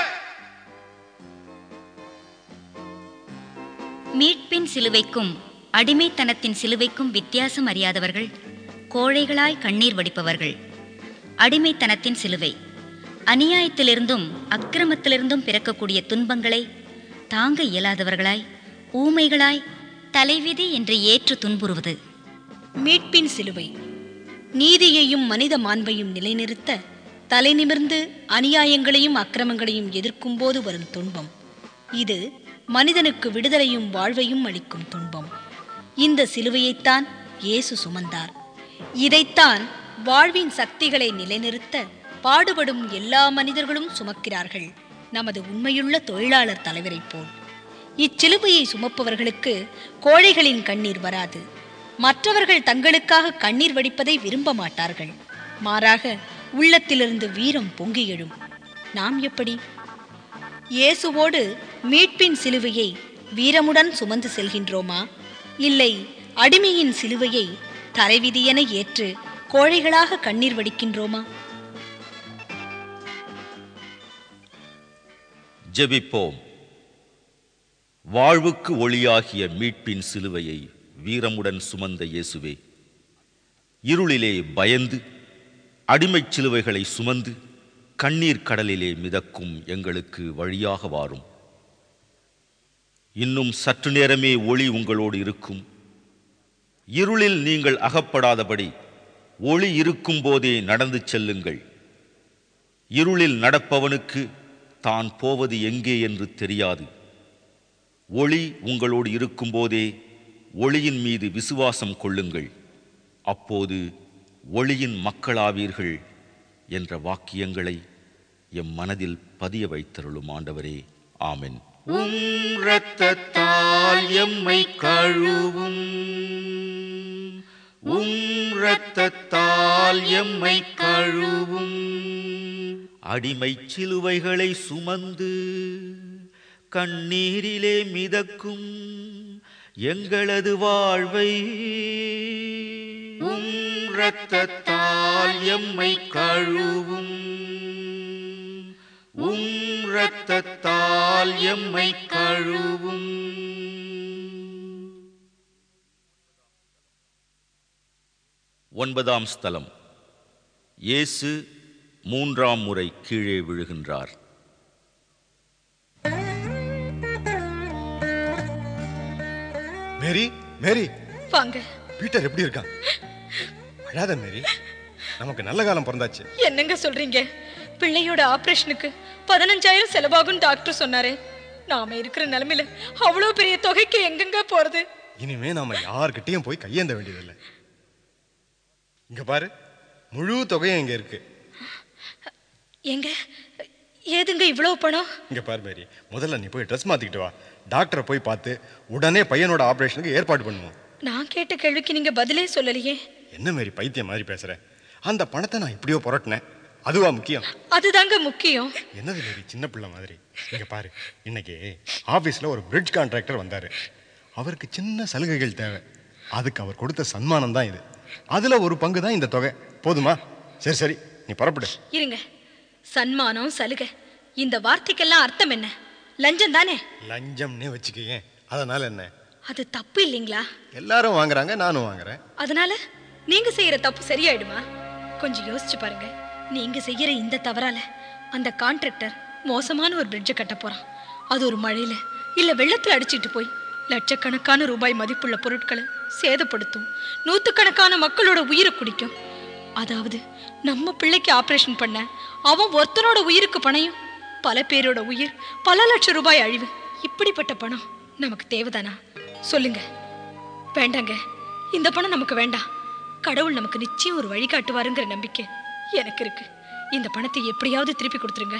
மீட்பின் சிலுவைக்கும் அடிமைத்தனத்தின் சிலுவைக்கும் வித்தியாசம் அறியாதவர்கள் கோழைகளாய் கண்ணீர் வடிப்பவர்கள் அடிமைத்தனத்தின் சிலுவை அநியாயத்திலிருந்தும் அக்கிரமத்திலிருந்தும் பிறக்கக்கூடிய துன்பங்களை தாங்க இயலாதவர்களாய் ஊமைகளாய் தலைவிதி என்று ஏற்று துன்புறுவது மீட்பின் சிலுவை நீதியையும் மனித மாண்பையும் நிலைநிறுத்த தலைநிமிர்ந்து அநியாயங்களையும் அக்கிரமங்களையும் எதிர்க்கும்போது வரும் துன்பம் இது மனிதனுக்கு விடுதலையும் வாழ்வையும் அளிக்கும் துன்பம் இந்த சிலுவையைத்தான் இயேசு சுமந்தார் இதைத்தான் வாழ்வின் சக்திகளை நிலைநிறுத்த பாடுபடும் எல்லா மனிதர்களும் சுமக்கிறார்கள் நமது உண்மையுள்ள தொழிலாளர் தலைவரைப் போல் இச்சிலுவையை சுமப்பவர்களுக்கு கோழைகளின் கண்ணீர் வராது மற்றவர்கள் தங்களுக்காக கண்ணீர் வடிப்பதை விரும்ப மாட்டார்கள் மாறாக உள்ளத்திலிருந்து வீரம் பொங்கி எழும் நாம் எப்படி இயேசுவோடு மீட்பின் சிலுவையை வீரமுடன் சுமந்து செல்கின்றோமா இல்லை அடிமையின் சிலுவையை தலைவிதியென ஏற்று கோழைகளாக கண்ணீர் வடிக்கின்றோமா ஜெபிப்போம் வாழ்வுக்கு ஒளியாகிய மீட்பின் சிலுவையை வீரமுடன் சுமந்த இயேசுவே இருளிலே பயந்து அடிமைச் சிலுவைகளை சுமந்து கண்ணீர் கடலிலே மிதக்கும் எங்களுக்கு வழியாக வாரும் இன்னும் சற்று நேரமே ஒளி உங்களோடு இருக்கும் இருளில் நீங்கள் அகப்படாதபடி ஒளி இருக்கும் போதே நடந்து செல்லுங்கள் இருளில் நடப்பவனுக்கு தான் போவது எங்கே என்று தெரியாது ஒளி உங்களோடு இருக்கும்போதே ஒளியின் மீது விசுவாசம் கொள்ளுங்கள் அப்போது ஒளியின் மக்களாவீர்கள் என்ற வாக்கியங்களை எம் மனதில் பதிய வைத்தருளும் ஆண்டவரே ஆமென் உம் இரத்தத்தால் எம்மை கழுவும் உம் இரத்தத்தால் எம்மை கழுவும் அடிமைச் சிலுவைகளை சுமந்து கண்ணீரிலே மிதக்கும் எங்களது வாழ்வை உம் இரத்தத்தால் எம்மை கழுவும் உம் இரத்தத்தால் எம்மை கழுவும் ஒன்பதாம் ஸ்தலம் இயேசு மூன்றாம் முறை கீழே விழுகின்றார் மேரி மேரி வாங்க பீட்டர் எப்படி இருக்கான் அழாத மேரி நமக்கு நல்ல காலம் பிறந்தாச்சு என்னங்க சொல்றீங்க பிள்ளையோட ஆபரேஷனுக்கு பதினஞ்சாயிரம் செலவாகும் டாக்டர் சொன்னாரே நாம இருக்கிற நிலைமையில அவ்வளவு பெரிய தொகைக்கு எங்கெங்க போறது இனிமே நாம யார்கிட்டயும் போய் கையேந்த வேண்டியதில்லை இங்க பாரு முழு தொகையும் இங்க இருக்கு எங்க ஏதுங்க இவ்வளவு பணம் இங்க பாரு மேரி முதல்ல நீ போய் ட்ரெஸ் மாத்திக்கிட்டு வா டாக்டரை போய் பார்த்து உடனே பையனோட ஆபரேஷனுக்கு ஏற்பாடு பண்ணுவோம் நான் கேட்ட கேள்விக்கு நீங்க பதிலே சொல்லலையே என்ன மாரி பைத்தியம் மாதிரி பேசுற அந்த பணத்தை நான் இப்படியோ புரட்டினேன் அதுவா முக்கியம் அதுதாங்க முக்கியம் என்னது மேரி சின்ன பிள்ளை மாதிரி இங்க பாரு இன்னைக்கு ஆபீஸ்ல ஒரு பிரிட்ஜ் கான்ட்ராக்டர் வந்தாரு அவருக்கு சின்ன சலுகைகள் தேவை அதுக்கு அவர் கொடுத்த சன்மானம் தான் இது அதுல ஒரு பங்கு தான் இந்த தொகை போதுமா சரி சரி நீ புறப்படு இருங்க சன்மானம் சலுகை இந்த வார்த்தைக்கெல்லாம் அர்த்தம் என்ன லஞ்சம் தானே லஞ்சம்னே வச்சுக்கங்க அதனால என்ன அது தப்பு இல்லைங்களா எல்லாரும் வாங்குறாங்க நானும் வாங்குறேன் அதனால நீங்க செய்யற தப்பு சரியாயிடுமா கொஞ்சம் யோசிச்சு பாருங்க நீங்க செய்யற இந்த தவறால அந்த கான்ட்ராக்டர் மோசமான ஒரு பிரிட்ஜை கட்ட போறான் அது ஒரு மழையில இல்ல வெள்ளத்துல அடிச்சிட்டு போய் லட்சக்கணக்கான ரூபாய் மதிப்புள்ள பொருட்களை சேதப்படுத்தும் நூத்துக்கணக்கான மக்களோட உயிரை குடிக்கும் அதாவது நம்ம பிள்ளைக்கு ஆபரேஷன் பண்ண அவன் ஒருத்தனோட உயிருக்கு பணையும் பல பேரோட உயிர் பல லட்சம் ரூபாய் அழிவு இப்படிப்பட்ட பணம் நமக்கு தேவைதானா சொல்லுங்க வேண்டாங்க இந்த பணம் நமக்கு வேண்டாம் கடவுள் நமக்கு நிச்சயம் ஒரு வழி காட்டுவாருங்கிற நம்பிக்கை எனக்கு இருக்கு இந்த பணத்தை எப்படியாவது திருப்பி கொடுத்துருங்க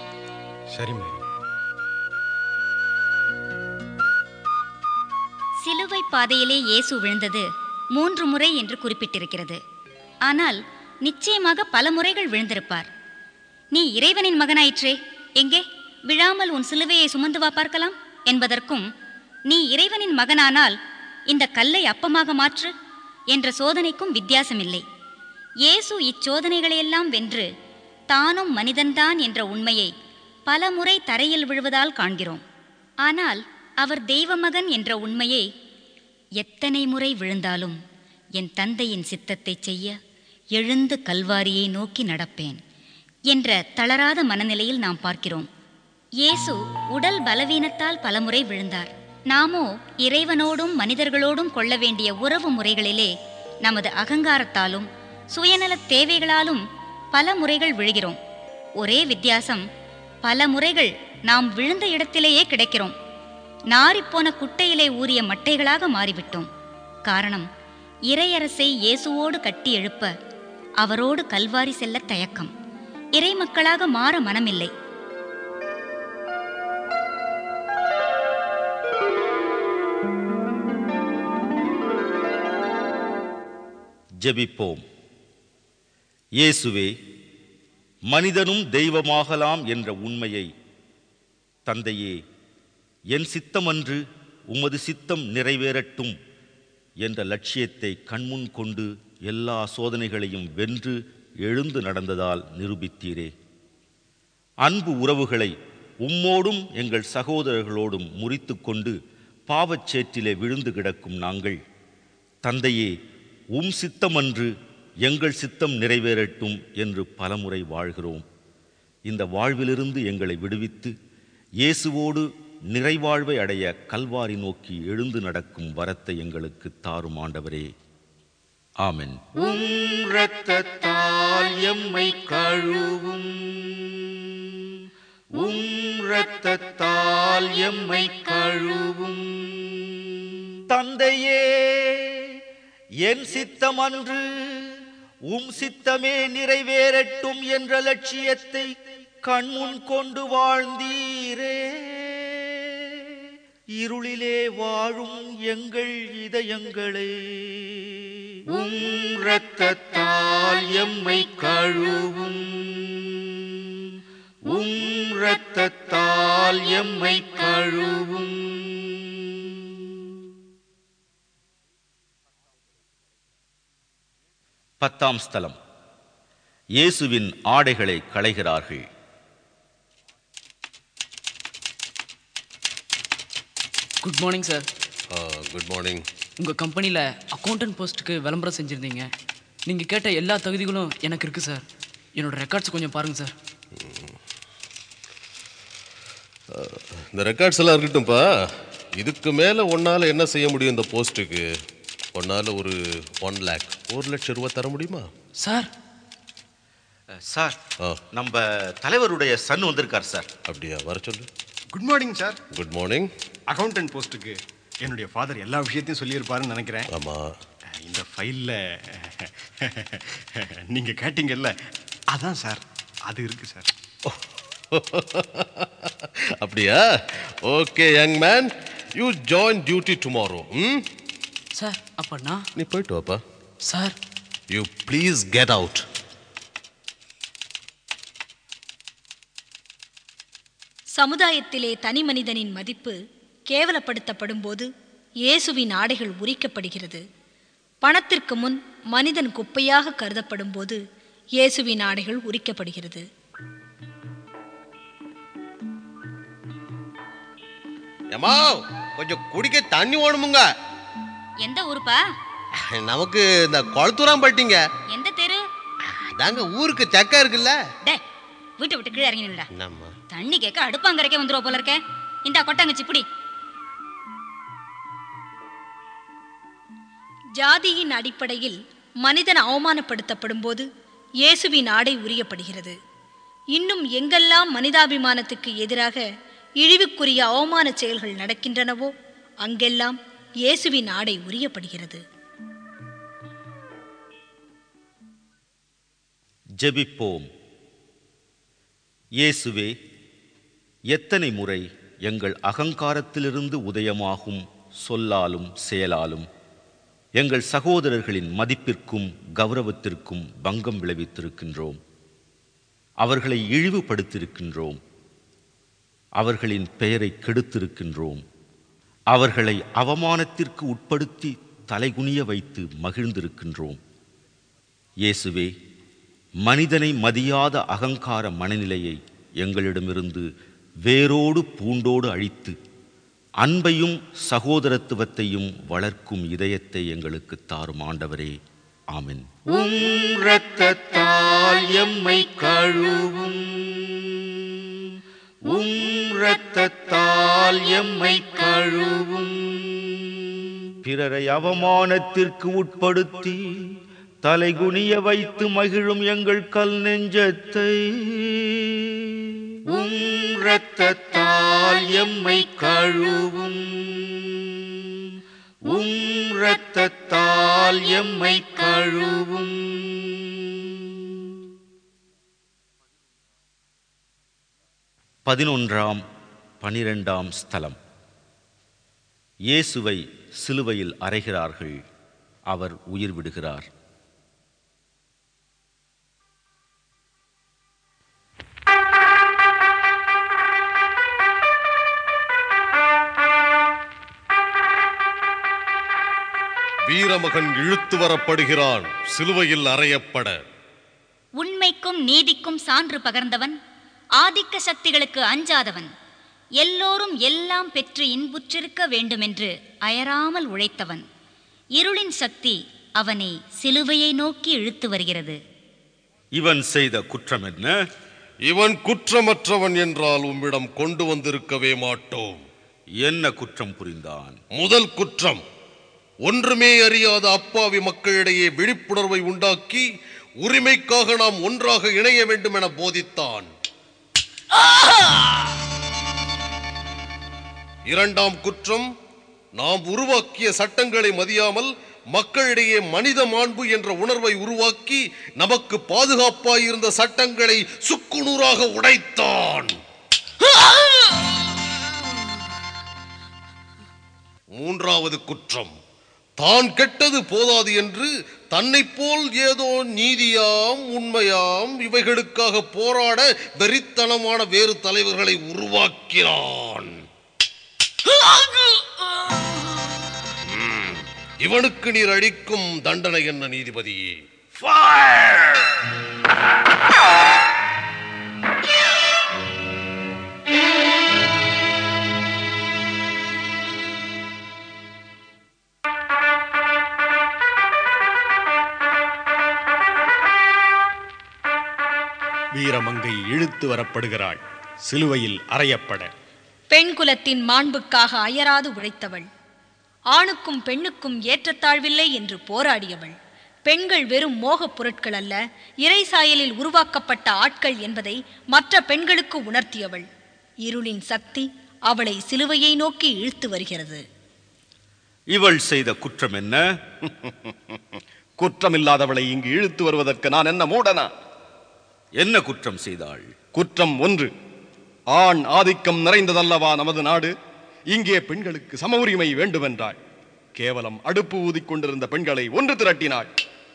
சரி மேரி சிலுவை பாதையிலே இயேசு விழுந்தது மூன்று முறை என்று குறிப்பிட்டிருக்கிறது ஆனால் நிச்சயமாக பல முறைகள் விழுந்திருப்பார் நீ இறைவனின் மகனாயிற்றே எங்கே விழாமல் உன் சிலுவையை சுமந்து வா பார்க்கலாம் என்பதற்கும் நீ இறைவனின் மகனானால் இந்த கல்லை அப்பமாக மாற்று என்ற சோதனைக்கும் வித்தியாசமில்லை இயேசு இச்சோதனைகளையெல்லாம் வென்று தானும் மனிதன்தான் என்ற உண்மையை பல முறை தரையில் விழுவதால் காண்கிறோம் ஆனால் அவர் தெய்வமகன் என்ற உண்மையை எத்தனை முறை விழுந்தாலும் என் தந்தையின் சித்தத்தைச் செய்ய எழுந்து கல்வாரியை நோக்கி நடப்பேன் என்ற தளராத மனநிலையில் நாம் பார்க்கிறோம் இயேசு உடல் பலவீனத்தால் பலமுறை விழுந்தார் நாமோ இறைவனோடும் மனிதர்களோடும் கொள்ள வேண்டிய உறவு முறைகளிலே நமது அகங்காரத்தாலும் சுயநலத் தேவைகளாலும் பல முறைகள் விழுகிறோம் ஒரே வித்தியாசம் பல முறைகள் நாம் விழுந்த இடத்திலேயே கிடைக்கிறோம் நாறிப்போன குட்டையிலே ஊறிய மட்டைகளாக மாறிவிட்டோம் காரணம் இறையரசை இயேசுவோடு கட்டி எழுப்ப அவரோடு கல்வாரி செல்ல தயக்கம் இறைமக்களாக மாற மனமில்லை ஜெபிப்போம் இயேசுவே மனிதனும் தெய்வமாகலாம் என்ற உண்மையை தந்தையே என் சித்தமன்று உமது சித்தம் நிறைவேறட்டும் என்ற லட்சியத்தை கண்முன் கொண்டு எல்லா சோதனைகளையும் வென்று எழுந்து நடந்ததால் நிரூபித்தீரே அன்பு உறவுகளை உம்மோடும் எங்கள் சகோதரர்களோடும் முறித்துக்கொண்டு பாவச் சேற்றிலே விழுந்து கிடக்கும் நாங்கள் தந்தையே உம் சித்தமன்று எங்கள் சித்தம் நிறைவேறட்டும் என்று பலமுறை வாழ்கிறோம் இந்த வாழ்விலிருந்து எங்களை விடுவித்து இயேசுவோடு நிறைவாழ்வை அடைய கல்வாரி நோக்கி எழுந்து நடக்கும் வரத்தை எங்களுக்கு தாரும் ஆண்டவரே ஆமென் உம் இரத்தத்தால் எம்மை கழுவும் உம் இரத்தத்தால் எம்மை கழுவும் தந்தையே என் சித்தம் அன்று உம் சித்தமே நிறைவேறட்டும் என்ற லட்சியத்தை கண்முன் கொண்டு வாழ்ந்தீரே இருளிலே வாழும் எங்கள் இதயங்களே உம் இரத்தத்தால் எம்மை கழுவும் உம் இரத்தத்தால் எம்மை கழுவும் பத்தாம் ஸ்தலம் இயேசுவின் ஆடைகளை களைகிறார்கள் good morning sir good morning உங்கள் கம்பெனியில் அக்கௌண்டன்ட் போஸ்ட்டுக்கு விளம்பரம் செஞ்சுருந்தீங்க நீங்கள் கேட்ட எல்லா தகுதிகளும் எனக்கு இருக்குது சார் என்னோட ரெக்கார்ட்ஸ் கொஞ்சம் பாருங்கள் சார் இந்த ரெக்கார்ட்ஸ் எல்லாம் இருக்கட்டும்ப்பா இதுக்கு மேலே உன்னால் என்ன செய்ய முடியும் இந்த போஸ்ட்டுக்கு உன்னால் ஒரு ஒன் லேக் ஒரு லட்சம் ரூபா தர முடியுமா சார் சார் ஆ நம்ம தலைவருடைய சன் வந்திருக்கார் சார் அப்படியா வர சொல்லு good morning sir good morning accountant போஸ்ட்டுக்கு என்னுடைய ஃபாதர் எல்லா விஷயத்தையும் சொல்லியிருப்பாருன்னு நினைக்கிறேன் ஆமாம் இந்த ஃபைலில் நீங்கள் கேட்டீங்கல்ல அதான் சார் அது இருக்கு சார் அப்படியா okay young man you join duty tomorrow hmm sir அப்போ நான் நீ போயிட்டு வாப்பா sir you please get out சமுதாயத்திலே தனி மனிதனின் மதிப்பு கேவலப்படுத்தப்படும்போது இயேசுவின் ஆடைகள் உரிக்கப்படுகிறது பணத்திற்கு முன் மனிதன் குப்பையாக கருதப்படும்போது இயேசுவின் ஆடைகள் உரிக்கப்படுகிறது ஏமா கொஞ்சம் குடிக்க தண்ணி ஓடுமுங்க எந்த ஊருப்பா நமக்கு இந்த குளத்தூராம் பட்டிங்க எந்த தெரு அதாங்க ஊருக்கு சக்க இருக்குல்ல டே வீட்டை விட்டு கீழே இறங்கி நில்லுடா என்னம்மா தண்ணி கேட்க அடுப்பாங்கரைக்கே வந்துருவா போல இருக்க இந்தா கொட்டாங்கச்சி பிடி ஜாதியின் அடிப்படையில் மனிதன் அவமானப்படுத்தப்படும் போது இயேசுவின் ஆடை உரியப்படுகிறது இன்னும் எங்கெல்லாம் மனிதாபிமானத்துக்கு எதிராக இழிவுக்குரிய அவமான செயல்கள் நடக்கின்றனவோ அங்கெல்லாம் இயேசுவின் ஆடை உரியப்படுகிறது ஜெபிப்போம் இயேசுவே எத்தனை முறை எங்கள் அகங்காரத்திலிருந்து உதயமாகும் சொல்லாலும் செயலாலும் எங்கள் சகோதரர்களின் மதிப்பிற்கும் கௌரவத்திற்கும் பங்கம் விளைவித்திருக்கின்றோம் அவர்களை இழிவுபடுத்தியிருக்கின்றோம் அவர்களின் பெயரை கெடுத்திருக்கின்றோம் அவர்களை அவமானத்திற்கு உட்படுத்தி தலைகுனிய வைத்து மகிழ்ந்திருக்கின்றோம் இயேசுவே மனிதனை மதியாத அகங்கார மனநிலையை எங்களிடமிருந்து வேரோடு பூண்டோடு அழித்து அன்பையும் சகோதரத்துவத்தையும் வளர்க்கும் இதயத்தை எங்களுக்கு தாரும் ஆண்டவரே ஆமென் உம் இரத்தத்தால் எம்மை கழுவும் உம் இரத்தத்தால் எம்மை கழுவும் பிறரை அவமானத்திற்கு உட்படுத்தி தலைகுனிய வைத்து மகிழும் எங்கள் கல் நெஞ்சத்தை உம் இரத்தத்தால் எம்மை கழுவும் உம் இரத்தத்தால் எம்மை கழுவும் பதினொன்றாம் பனிரெண்டாம் ஸ்தலம் இயேசுவை சிலுவையில் அறைகிறார்கள் அவர் உயிர் விடுகிறார் வீரமகன் இழுத்து வரப்படுகிறான் சிலுவையில் அறையப்பட உண்மைக்கும் நீதிக்கும் சான்று பகர்ந்தவன் ஆதிக்க சக்திகளுக்கு அஞ்சாதவன் எல்லோரும் எல்லாம் பெற்று இன்புற்றிருக்க வேண்டுமென்று அயராமல் உழைத்தவன் இருளின் சக்தி அவனை சிலுவையை நோக்கி இழுத்து வருகிறது இவன் செய்த குற்றம் என்ன இவன் குற்றமற்றவன் என்றால் உம்மிடம் கொண்டு வந்திருக்கவே மாட்டோம் என்ன குற்றம் புரிந்தான் முதல் குற்றம் ஒன்றுமே அறியாத அப்பாவி மக்களிடையே விழிப்புணர்வை உண்டாக்கி உரிமைக்காக நாம் ஒன்றாக இணைய வேண்டும் என போதித்தான் இரண்டாம் குற்றம் நாம் உருவாக்கிய சட்டங்களை மதியாமல் மக்களிடையே மனித மாண்பு என்ற உணர்வை உருவாக்கி நமக்கு பாதுகாப்பாயிருந்த சட்டங்களை சுக்குநூறாக உடைத்தான் மூன்றாவது குற்றம் தான் கெட்டது போதாது என்று தன்னைப் போல் ஏதோ நீதியாம் உண்மையாம் இவைகளுக்காக போராட வெறித்தனமான வேறு தலைவர்களை உருவாக்கினான் ம், இவனுக்கு நீர் அளிக்கும் தண்டனை என்ன நீதிபதியே வீரமங்கை இழுத்து வரப்படுகிறாள் சிலுவையில் அறையப்பட பெண் குலத்தின் மாண்புக்காக அயராது உழைத்தவள் ஆணுக்கும் பெண்ணுக்கும் ஏற்றத்தாழ்வில்லை என்று போராடியவள் பெண்கள் வெறும் மோகப் பொருட்கள் அல்ல இறை சாயலில் உருவாக்கப்பட்ட ஆட்கள் என்பதை மற்ற பெண்களுக்கு உணர்த்தியவள் இருளின் சக்தி அவளை சிலுவையை நோக்கி இழுத்து வருகிறது இவள் செய்த குற்றம் என்ன குற்றமில்லாதவளை இங்கு இழுத்து வருவதற்கு நான் என்ன மூடனா என்ன குற்றம் செய்தாள் குற்றம் ஒன்று ஆண் ஆதிக்கம் நிறைந்ததல்லவா நமது நாடு இங்கே பெண்களுக்கு சம உரிமை வேண்டுமென்றாள் கேவலம் அடுப்பு ஊதிக் கொண்டிருந்த பெண்களை ஒன்று திரட்டினாள்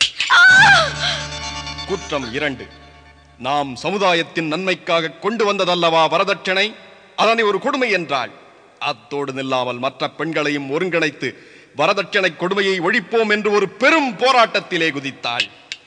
குற்றம் இரண்டு நாம் சமுதாயத்தின் நன்மைக்காக கொண்டு வந்ததல்லவா வரதட்சணை அதனை ஒரு கொடுமை என்றாள் அத்தோடு நில்லாமல் மற்ற பெண்களையும் ஒருங்கிணைத்து வரதட்சணை கொடுமையை ஒழிப்போம் என்று ஒரு பெரும் போராட்டத்திலே குதித்தாள்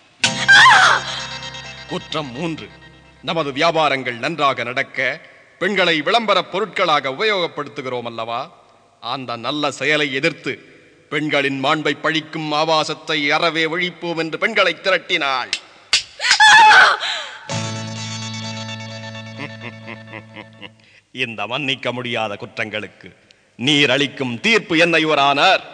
குற்றம் மூன்று நமது வியாபாரங்கள் நன்றாக நடக்க பெண்களை விளம்பர பொருட்களாக உபயோகப்படுத்துகிறோம் அல்லவா அந்த நல்ல செயலை எதிர்த்து பெண்களின் மாண்பை பழிக்கும் ஆபாசத்தை அறவே ஒழிப்போம் என்று பெண்களை திரட்டினாள் இந்த மன்னிக்க முடியாத குற்றங்களுக்கு நீர் அளிக்கும் தீர்ப்பு என்ன யுவரானார்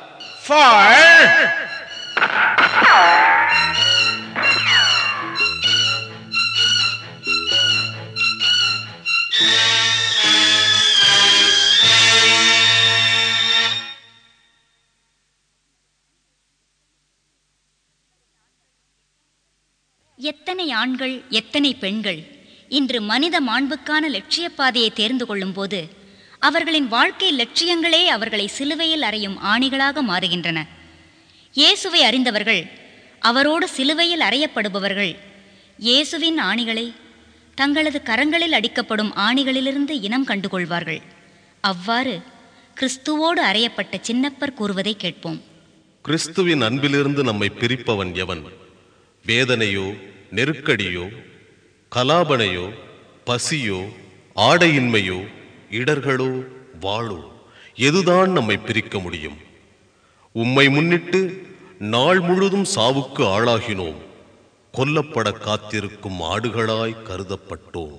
எத்தனை ஆண்கள் எத்தனை பெண்கள் இன்று மனித மாண்புக்கான லட்சிய பாதையை தேர்ந்து கொள்ளும்போது அவர்களின் வாழ்க்கை லட்சியங்களே அவர்களை சிலுவையில் அறையும் ஆணிகளாக மாறுகின்றன இயேசுவை அறிந்தவர்கள் அவரோடு சிலுவையில் அறையப்படுபவர்கள் இயேசுவின் ஆணிகளை தங்களது கரங்களில் அடிக்கப்படும் ஆணிகளிலிருந்து இனம் கண்டுகொள்வார்கள் அவ்வாறு கிறிஸ்துவோடு அறையப்பட்ட சின்னப்பர் கூறுவதை கேட்போம் கிறிஸ்துவின் அன்பிலிருந்து நம்மை பிரிப்பவன் எவன் வேதனையோ நெருக்கடியோ கலாபனையோ பசியோ ஆடையின்மையோ இடர்களோ வாளோ எதுதான் நம்மை பிரிக்க முடியும் உம்மை முன்னிட்டு நாள் முழுதும் சாவுக்கு ஆளாகினோம் கொல்லப்பட காத்திருக்கும் ஆடுகளாய் கருதப்பட்டோம்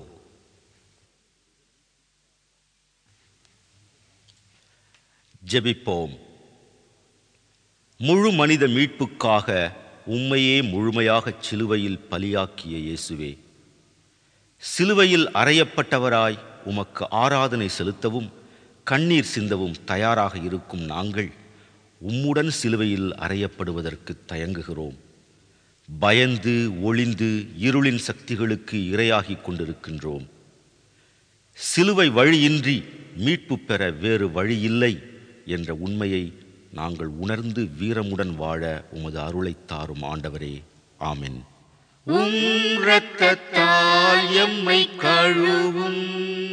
ஜெபிப்போம் முழு மனித மீட்புக்காக உம்மையே முழுமையாகச் சிலுவையில் பலியாக்கிய இயேசுவே சிலுவையில் அறையப்பட்டவராய் உமக்கு ஆராதனை செலுத்தவும் கண்ணீர் சிந்தவும் தயாராக இருக்கும் நாங்கள் உம்முடன் சிலுவையில் அறையப்படுவதற்கு தயங்குகிறோம் பயந்து ஒளிந்து இருளின் சக்திகளுக்கு இரையாகிக் கொண்டிருக்கின்றோம் சிலுவை வழியின்றி மீட்பு பெற வேறு வழியில்லை என்ற உண்மையை நாங்கள் உணர்ந்து வீரமுடன் வாழ உமது அருளைத் தாரும் ஆண்டவரே ஆமென் உம் இரத்தத்தால் எம்மை கழுவும்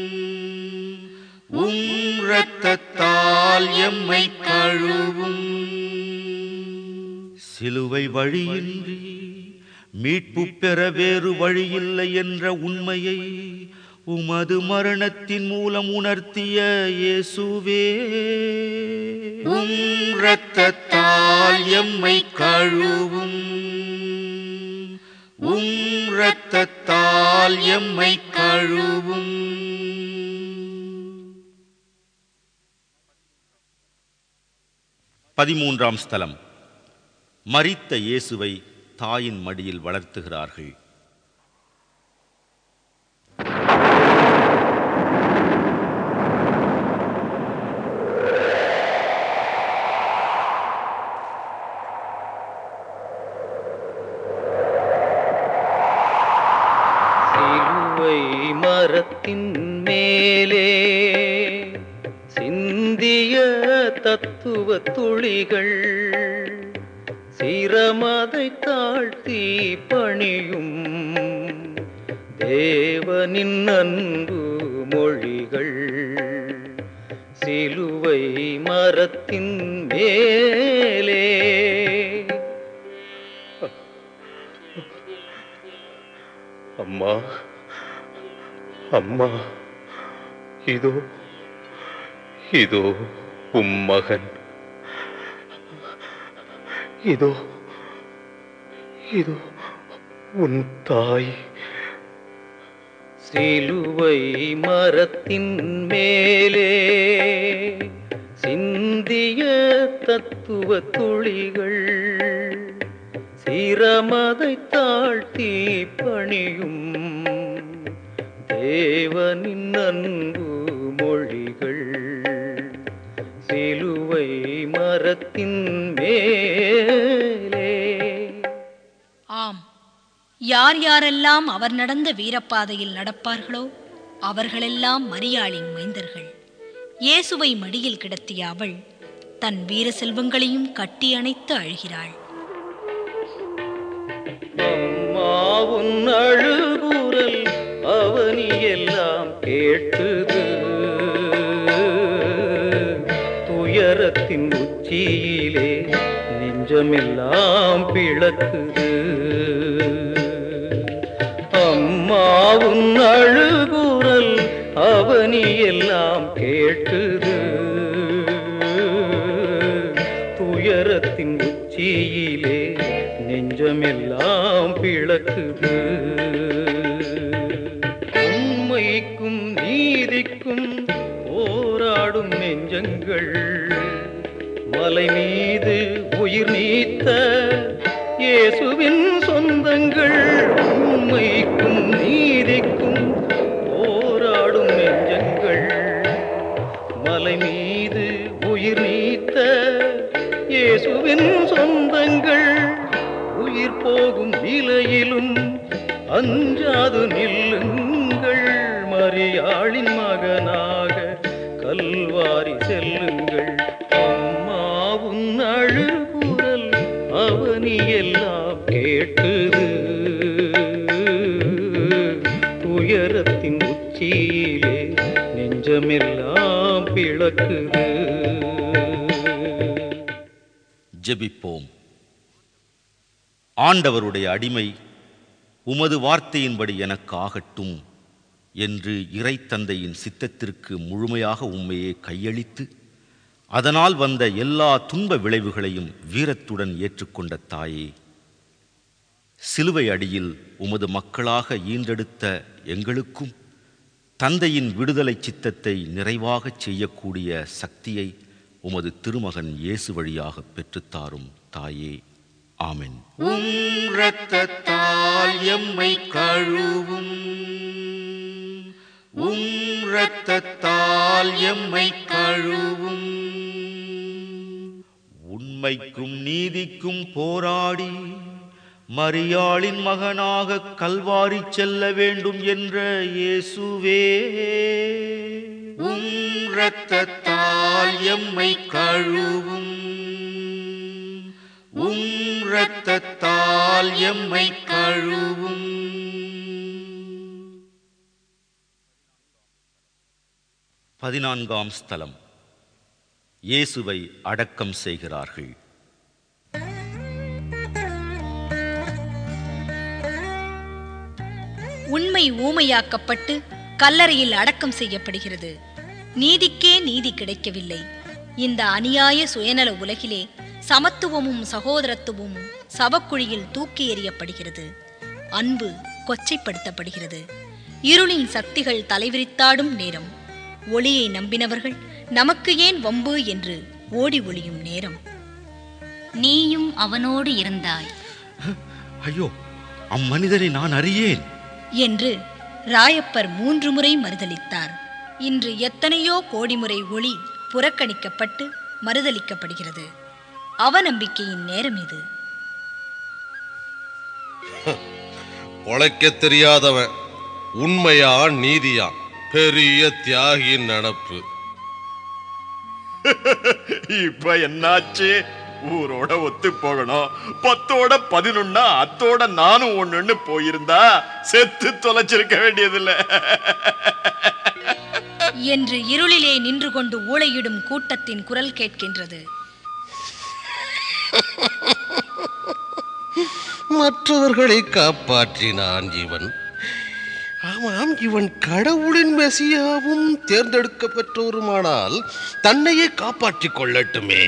உம் இரத்தத்தால் எம்மை கழுவும் சிலுவை வழியின்றி மீட்பு பெற வேறு வழியில்லை என்ற உண்மையை உமது மரணத்தின் மூலம் உணர்த்திய இயேசுவே உம் இரத்தத்தால் எம்மை கழுவும் உம் இரத்தத்தால் எம்மை கழுவும் பதிமூன்றாம் ஸ்தலம் மரித்த இயேசுவை தாயின் மடியில் வளர்த்துகிறார்கள் சிலுவை மரத்தின் மேலே சிந்திய தத்துவ துளிகள் சிரமதை தாழ்த்தி பணியும் தேவனின் அன்பு மொழிகள் சிலுவை மரத்தின் மேலே அம்மா அம்மா இதோ இதோ உம் மகன் இதோ இதோ உன் தாய் சிலுவை மரத்தின் மேலே சிந்திய தத்துவ துளிகள் சிரமதை தாழ்த்தி பணியும் தேவனின் அன்பு மொழிகள் சிலுவை மரத்தின் மேலே ஆம் யார் யாரெல்லாம் அவர் நடந்த வீரப்பாதையில் நடப்பார்களோ அவர்களெல்லாம் மரியாளின் மைந்தர்கள் இயேசுவை மடியில் கிடத்திய அவள் தன் வீர செல்வங்களையும் கட்டி அணைத்து அழுகிறாள் அம்மாவுன் அழுகுரல் அவனி எல்லாம் கேட்டுது துயரத்தின் உச்சியிலே நெஞ்சமெல்லாம் பிளக்குது அம்மாவுன் அழுகுரல் அவனி எல்லாம் கேட்டுது துயரத்தின் உச்சியிலே நெஞ்சமெல்லாம் பிளக்குது உண்மைக்கும் நீதிக்கும் போராடும் நெஞ்சங்கள் மலை மீது உயிர் நீத்த இயேசுவின் சொந்தங்கள் உண்மைக்கும் நீதிக்கும் போராடும் நெஞ்சங்கள் மலை மீது உயிர் நீத்த இயேசுவின் சொந்தங்கள் உயிர் போகும் நிலையிலும் அஞ்சாது நில்லுங்கள் மரியாளின் மகனாக கல்வாரி செல்லுங்கள் அம்மாவும் அழுகுரல் அவனி எல்லாம் கேட்டது துயரத்தின் உச்சியிலே நெஞ்சமெல்லாம் பிளக்குது ஜெபிப்போம் ஆண்டவருடைய அடிமை உமது வார்த்தையின்படி எனக்கு ஆகட்டும் என்று இறைத்தந்தையின் சித்தத்திற்கு முழுமையாக உம்மையே கையளித்து அதனால் வந்த எல்லா துன்ப விளைவுகளையும் வீரத்துடன் ஏற்றுக்கொண்ட தாயே சிலுவை அடியில் உமது மக்களாக ஈன்றெடுத்த எங்களுக்கும் தந்தையின் விடுதலை சித்தத்தை நிறைவாகச் செய்யக்கூடிய சக்தியை உமது திருமகன் இயேசு வழியாக பெற்றுத்தாரும் தாயே ஆமென் உம் இரத்தத்தால் எம்மை கழுவும் உம் இரத்தத்தால் எம்மை கழுவும் உண்மைக்கும் நீதிக்கும் போராடி மரியாளின் மகனாக கல்வாரி செல்ல வேண்டும் என்ற இயேசுவே உம் இரத்தத்தால் எம்மை கழுவும் உம் இரத்தத்தால் எம்மை கழுவும் பதினான்காம் ஸ்தலம் இயேசுவை அடக்கம் செய்கிறார்கள் உண்மை ஊமையாக்கப்பட்டு கல்லறையில் அடக்கம் செய்யப்படுகிறது நீதிக்கே நீதி கிடைக்கவில்லை இந்த அநியாய சுயநல உலகிலே சமத்துவமும் சகோதரத்துவமும் சவக்குழியில் தூக்கி எறியப்படுகிறது அன்பு கொச்சைப்படுத்தப்படுகிறது இருளின் சக்திகள் தலைவிரித்தாடும் நேரம் ஒளியை நம்பினவர்கள் நமக்கு ஏன் வம்பு என்று ஓடி ஒளியும் நேரம் நீயும் அவனோடு இருந்தாய் ஐயோ அம்மனிதரை நான் அறியேன் என்று ராயப்பர் மூன்று முறை மறுதலித்தார் இன்று எத்தனையோ கோடி முறை ஒளி புறக்கணிக்கப்பட்டு மறுதலிக்கப்படுகிறது அவநம்பிக்கையின் நேரம் இது உழைக்க தெரியாதவன் உண்மையா நீதியா பெரிய தியாகியின் நடப்பு இப்ப என்னாச்சு ஊரோட ஒத்து போகணும் பத்தோட பதினொன்னா அத்தோட நானும் ஒண்ணுன்னு போயிருந்தா செத்து தொலைச்சிருக்க வேண்டியதில்ல என்று இருளிலே நின்று கொண்டு ஊளையிடும் கூட்டத்தின் குரல் கேட்கின்றது மற்றவர்களை காப்பாற்றினான் இவன் ஆமாம் இவன் கடவுளின் மெசியாவும் தேர்ந்தெடுக்க பெற்றோருமானால் தன்னையே காப்பாற்றிக் கொள்ளட்டுமே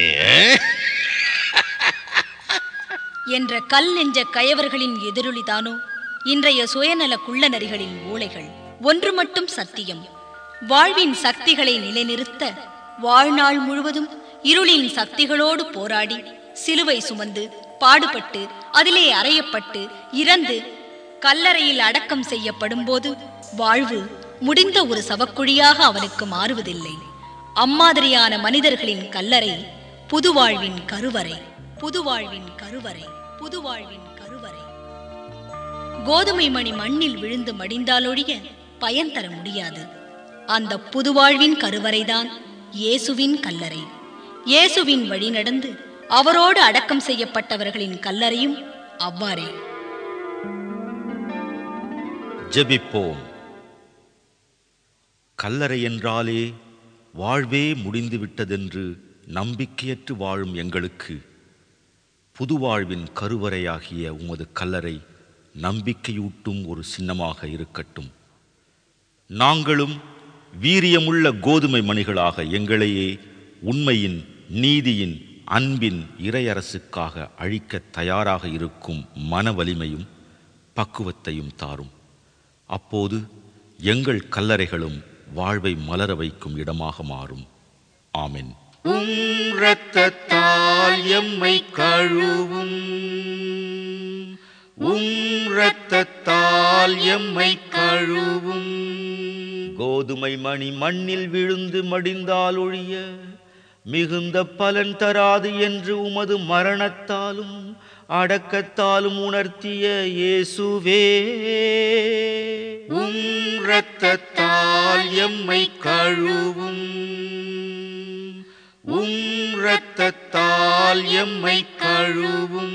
என்ற கல் நெஞ்ச கயவர்களின் எதிரொலிதானோ இன்றைய சுயநல குள்ளநரிகளின் ஊளைகள் ஒன்று மட்டும் சத்தியம் வாழ்வின் சக்திகளை நிலைநிறுத்த வாழ்நாள் முழுவதும் இருளின் சக்திகளோடு போராடி சிலுவை சுமந்து பாடுபட்டு அதிலே அறையப்பட்டு இறந்து கல்லறையில் அடக்கம் செய்யப்படும் போது வாழ்வு முடிந்த ஒரு சவக்குழியாக அவனுக்கு மாறுவதில்லை அம்மாதிரியான மனிதர்களின் கல்லறை புதுவாழ்வின் கருவறை புதுவாழ்வின் கருவறை புதுவாழ்வின் கருவறை கோதுமை மணி மண்ணில் விழுந்து மடிந்தாலொழிய பயன் தர முடியாது அந்த புதுவாழ்வின் கருவறைதான் இயேசுவின் கல்லறை இயேசுவின் வழி நடந்து அவரோடு அடக்கம் செய்யப்பட்டவர்களின் கல்லறையும் அவ்வாறே ஜெபிப்போம் கல்லறை என்றாலே வாழ்வே முடிந்து விட்டதென்று நம்பிக்கையற்று வாழும் எங்களுக்கு புது வாழ்வின் கருவறையாகிய உமது கல்லறை நம்பிக்கையூட்டும் ஒரு சின்னமாக இருக்கட்டும் நாங்களும் வீரியமுள்ள கோதுமை மணிகளாக எங்களையே உண்மையின் நீதியின் அன்பின் இறையரசுக்காக அழிக்க தயாராக இருக்கும் மன வலிமையும் பக்குவத்தையும் தாரும் அப்போது எங்கள் கல்லறைகளும் வாழ்வை மலர வைக்கும் இடமாக மாறும் ஆமென் உம் இரத்தத்தால் எம்மை கழுவும் உம் இரத்தத்தால் எம்மை கழுவும் கோதுமை மணி மண்ணில் விழுந்து மடிந்தால் ஒழிய மிகுந்த பலன் தராது என்று உமது மரணத்தாலும் அடக்கத்தாலும் உணர்த்திய இயேசுவே உம் இரத்தத்தால் எம்மை கழுவும் உம் இரத்தத்தால் எம்மை கழுவும்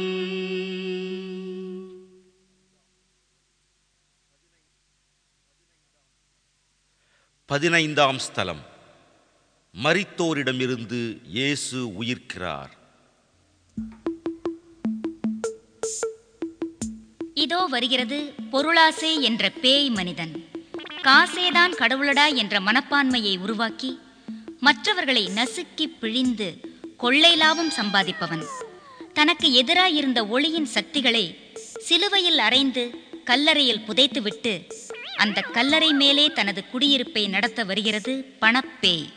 பதினைந்தாம் ஸ்தலம் மரித்தோரிடமிருந்து இயேசு உயிர்க்கிறார் இதோ வருகிறது பொருளாசை என்ற பேய் மனிதன் காசேதான் கடவுளடா என்ற மனப்பான்மையை உருவாக்கி மற்றவர்களை நசுக்கி பிழிந்து கொள்ளை லாபம் சம்பாதிப்பவன் தனக்கு எதிராயிருந்த ஒளியின் சக்திகளை சிலுவையில் அறைந்து கல்லறையில் புதைத்துவிட்டு அந்த கல்லறை மேலே தனது குடியிருப்பை நடத்த வருகிறது பணப்பேய்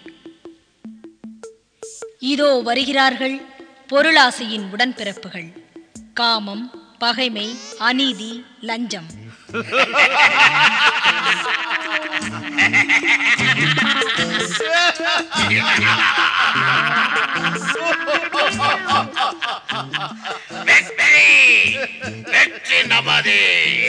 இதோ வருகிறார்கள் பொருளாசையின் உடன்பிறப்புகள் காமம் பகைமை அநீதி லஞ்சம் வெற்றி வெற்றி நமதே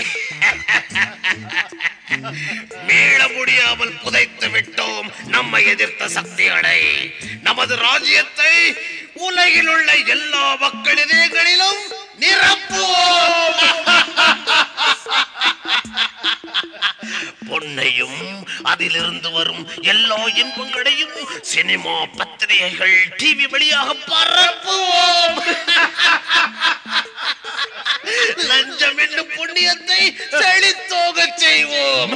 மீள முடியாமல் புதைத்து விட்டோம் நம்மை எதிர்த்த சக்திகளை நமது ராஜ்யத்தை உலகில் உள்ள எல்லா மக்கள் இதயங்களிலும் நிரப்புவோம் பொன்னையும் அதிலிருந்து வரும் எல்லா இன்பங்களையும் சினிமா பத்திரிகைகள் டிவி வழியாக பரப்புவோம் லஞ்சம் என்னும் புண்ணியத்தை செழித்தோகச் செய்வோம்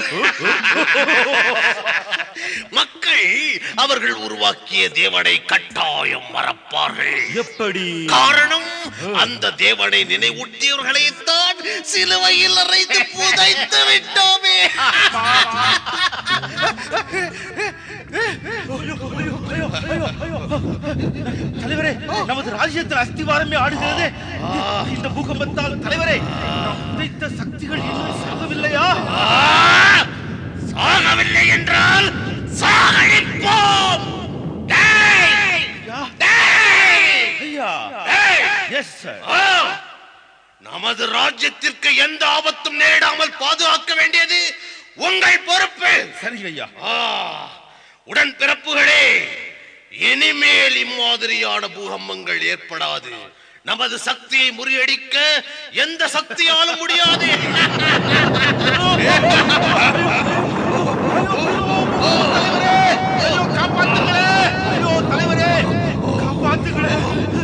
மக்கள் அவர்கள் உருவாக்கிய தேவனை கட்டாயம் மறப்பார்கள் எப்படி காரணம் அந்த தேவனை நினைவூட்டியவர்களை தான் சிலுவையில் அறைந்து புதைத்து விட்டோமே தலைவரே நமது ராஜ்யத்தில் அஸ்திவாரமே ஆடுகிறது இந்த பூகம்பத்தால் தலைவரே நாம் புதைத்த சக்திகள் இன்னும் சாகவில்லையா சாகவில்லை என்றால் சாகடிப்போம் டேய்! டேய்! ஐயா டேய்! எஸ் சார் ஆ! நமது ராஜ்யத்திற்கு எந்த ஆபத்தும் நேரிடாமல் பாதுகாக்க வேண்டியது உங்கள் பொறுப்பு சரி ஐயா ஆ, உடன் பிறப்புகளே இனிமேல் இம்மாதிரியான பூகம்பங்கள் ஏற்படாது நமது சக்தியை முறியடிக்க எந்த சக்தியாலும் முடியாது ஐயோ காப்பாத்துங்களே ஐயோ தலைவரே காப்பாத்துங்களே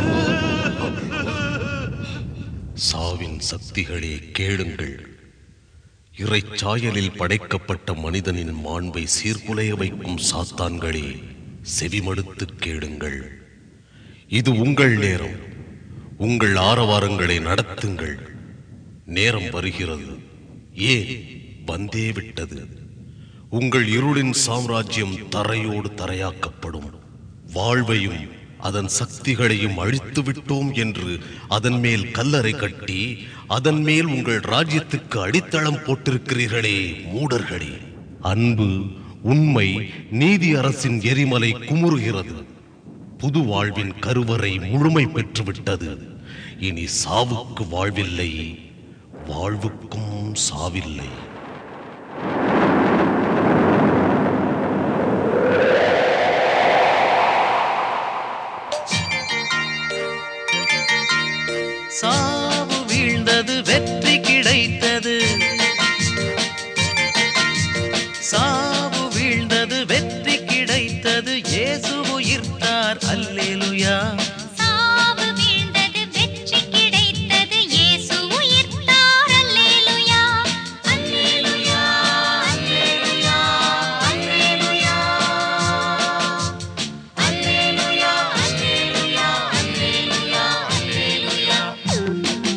சாவின் சக்திகளே கேளுங்கள் இறைச்சாயலில் படைக்கப்பட்ட மனிதனின் மாண்பை சீர்குலைய வைக்கும் சாத்தான்களே செவிமடுத்து கேளுங்கள் இது உங்கள் நேரம் உங்கள் ஆரவாரங்களை நடத்துங்கள் நேரம் வருகிறது ஏன் வந்தே விட்டது உங்கள் இருளின் சாம்ராஜ்யம் தரையோடு தரையாக்கப்படும் வாழ்வையும் அதன் சக்திகளையும் அழித்து விட்டோம் என்று அதன் மேல் கல்லறை கட்டி அதன் மேல் உங்கள் ராஜ்யத்துக்கு அடித்தளம் போட்டிருக்கிறீர்களே மூடர்களே அன்பு உண்மை நீதி அரசின் எரிமலை குமுறுகிறது புது வாழ்வின் கருவறை முழுமை பெற்றுவிட்டது இனி சாவுக்கு வாழ்வில்லை வாழ்வுக்கும் சாவில்லை சாவு வீழ்ந்தது வெற்றி கிடைத்தது சாவு வீழ்ந்தது வெற்றி கிடைத்தது இயேசு உயிர்த்தார் அல்லேலுயா சாவு வீழ்ந்தது வெற்றி கிடைத்தது இயேசு உயிர்த்தார் அல்லேலூயா அல்லேலூயா அல்லேலூயா அல்லேலூயா அல்லேலூயா அல்லேலூயா அல்லேலூயா அல்லேலூயா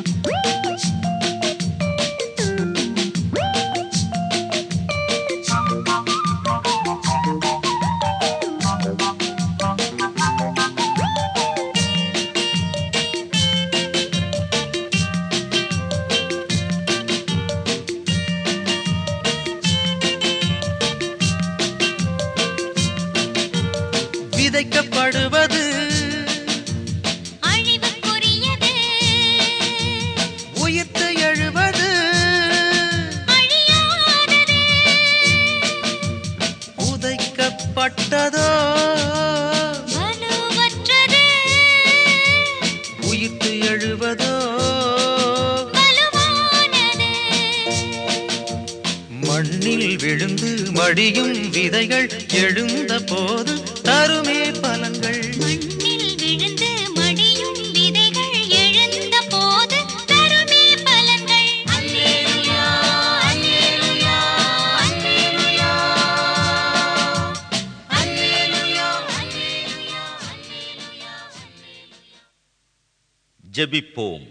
விழுந்து மடியும் விதைகள் எழுந்த போது தருமே பலன்கள் மண்ணில் விழுந்து மடியும் விதைகள் எழுந்த போது தருமே பலன்கள் அல்லேலூயா அல்லேலூயா அல்லேலூயா அல்லேலூயா அல்லேலூயா ஜெபிப்போம்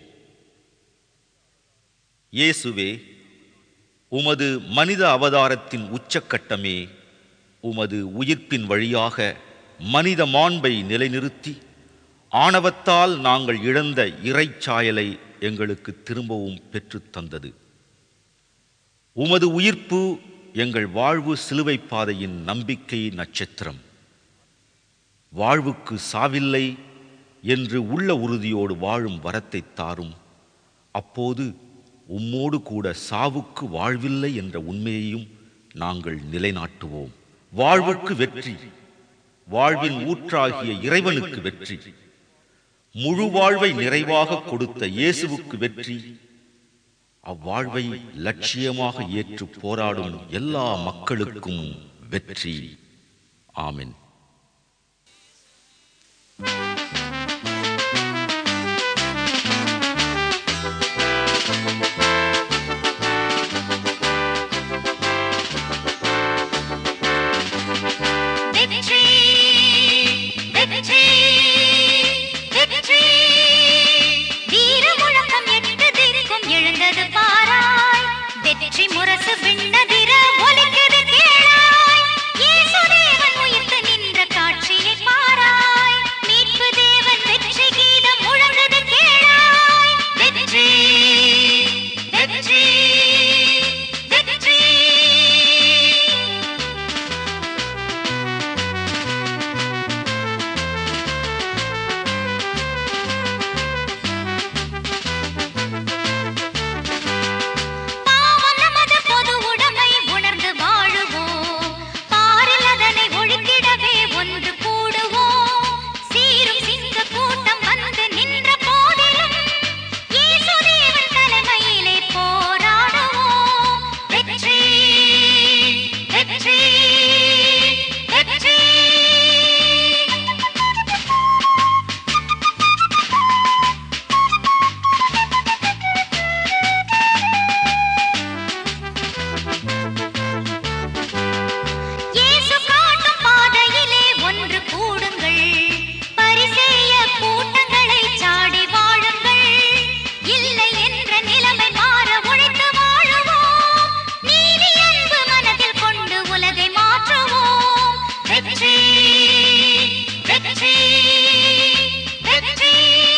இயேசுவே உமது மனித அவதாரத்தின் உச்சக்கட்டமே உமது உயிர்ப்பின் வழியாக மனித மாண்பை நிலைநிறுத்தி ஆணவத்தால் நாங்கள் இழந்த இறைச்சாயலை எங்களுக்கு திரும்பவும் பெற்றுத் தந்தது உமது உயிர்ப்பு எங்கள் வாழ்வு சிலுவை பாதையின் நம்பிக்கை நட்சத்திரம் வாழ்வுக்கு சாவில்லை என்று உள்ள உறுதியோடு வாழும் வரத்தை தாரும் அப்போது உம்மோடு கூட சாவுக்கு வாழ்வில்லை என்ற உண்மையையும் நாங்கள் நிலைநாட்டுவோம் வாழ்வுக்கு வெற்றி வாழ்வின் ஊற்றாகிய இறைவனுக்கு வெற்றி முழு வாழ்வை நிறைவாக கொடுத்த இயேசுவுக்கு வெற்றி அவ்வாழ்வை லட்சியமாக ஏற்று போராடும் எல்லா மக்களுக்கும் வெற்றி ஆமென் வெற்றி வெற்றி வெற்றி வீர முழக்கம் எட்டு திக்கும் எழுந்தது பாராய் வெற்றி முரசு விண்ணதிர ஒலிக்குது கேளாய் இயேசு தேவன் உயிர்த்து நின்ற காட்சியை பாராய் மீட்பு தேவன் வெற்றி கீதம் முழங்குது கேளாய் வெற்றி வெற்றி வெற்றி பாவம் நமது பொது உடைமை உணர்ந்து வாழுவோம் பாரில் அதனை ஒழித்திடவே ஒன்று கூடுவோம் சீரும் சிங்க கூட்டம் வந்து நின்ற போதிலும் இயேசு தேவன் தலைமையிலே போராடுவோம் வெற்றி வெற்றி வெற்றி இயேசு காட்டும் பாதையிலே ஒன்று கூடுங்கள் பரிசேய கூட்டங்களை சாடி வாழுங்கள் இல்லை என்ற நிலைமை மாற உழைத்து வாழுவோம் நீதி அன்பு மனதில் கொண்டு உலகை மாற்றுவோம் வெற்றி வெற்றி வெற்றி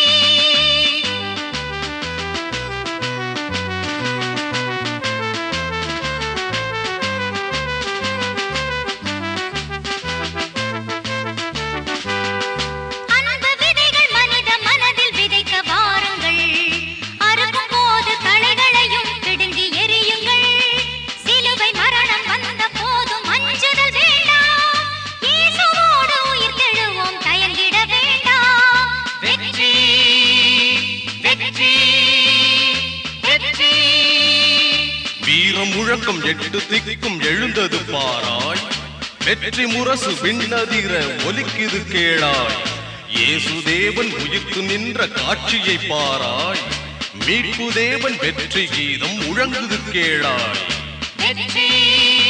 அன்பு விதைகள் மனித மனதில் விதைக்க வாருங்கள் அறுக்கும் போது களைகளையும் பிடுங்கி எறியுங்கள் சிலுவை மரணம் வந்த போதும் அஞ்சுதல் வேண்டாம் இயேசுவோடு உயிர் தெழுவோம் தயங்கிட வேண்டாம் வெற்றி வெற்றி வெற்றி வீரம் முழக்கம் எட்டு திக்கும் எழுந்தது பாராய் வெற்றி முரசு விண்ணதிர ஒலிக்குது கேளாய் இயேசு தேவன் உயிர்த்து நின்ற காட்சியை பாராய் மீட்பு தேவன் வெற்றி கீதம் முழங்குது கேளாய் வெற்றி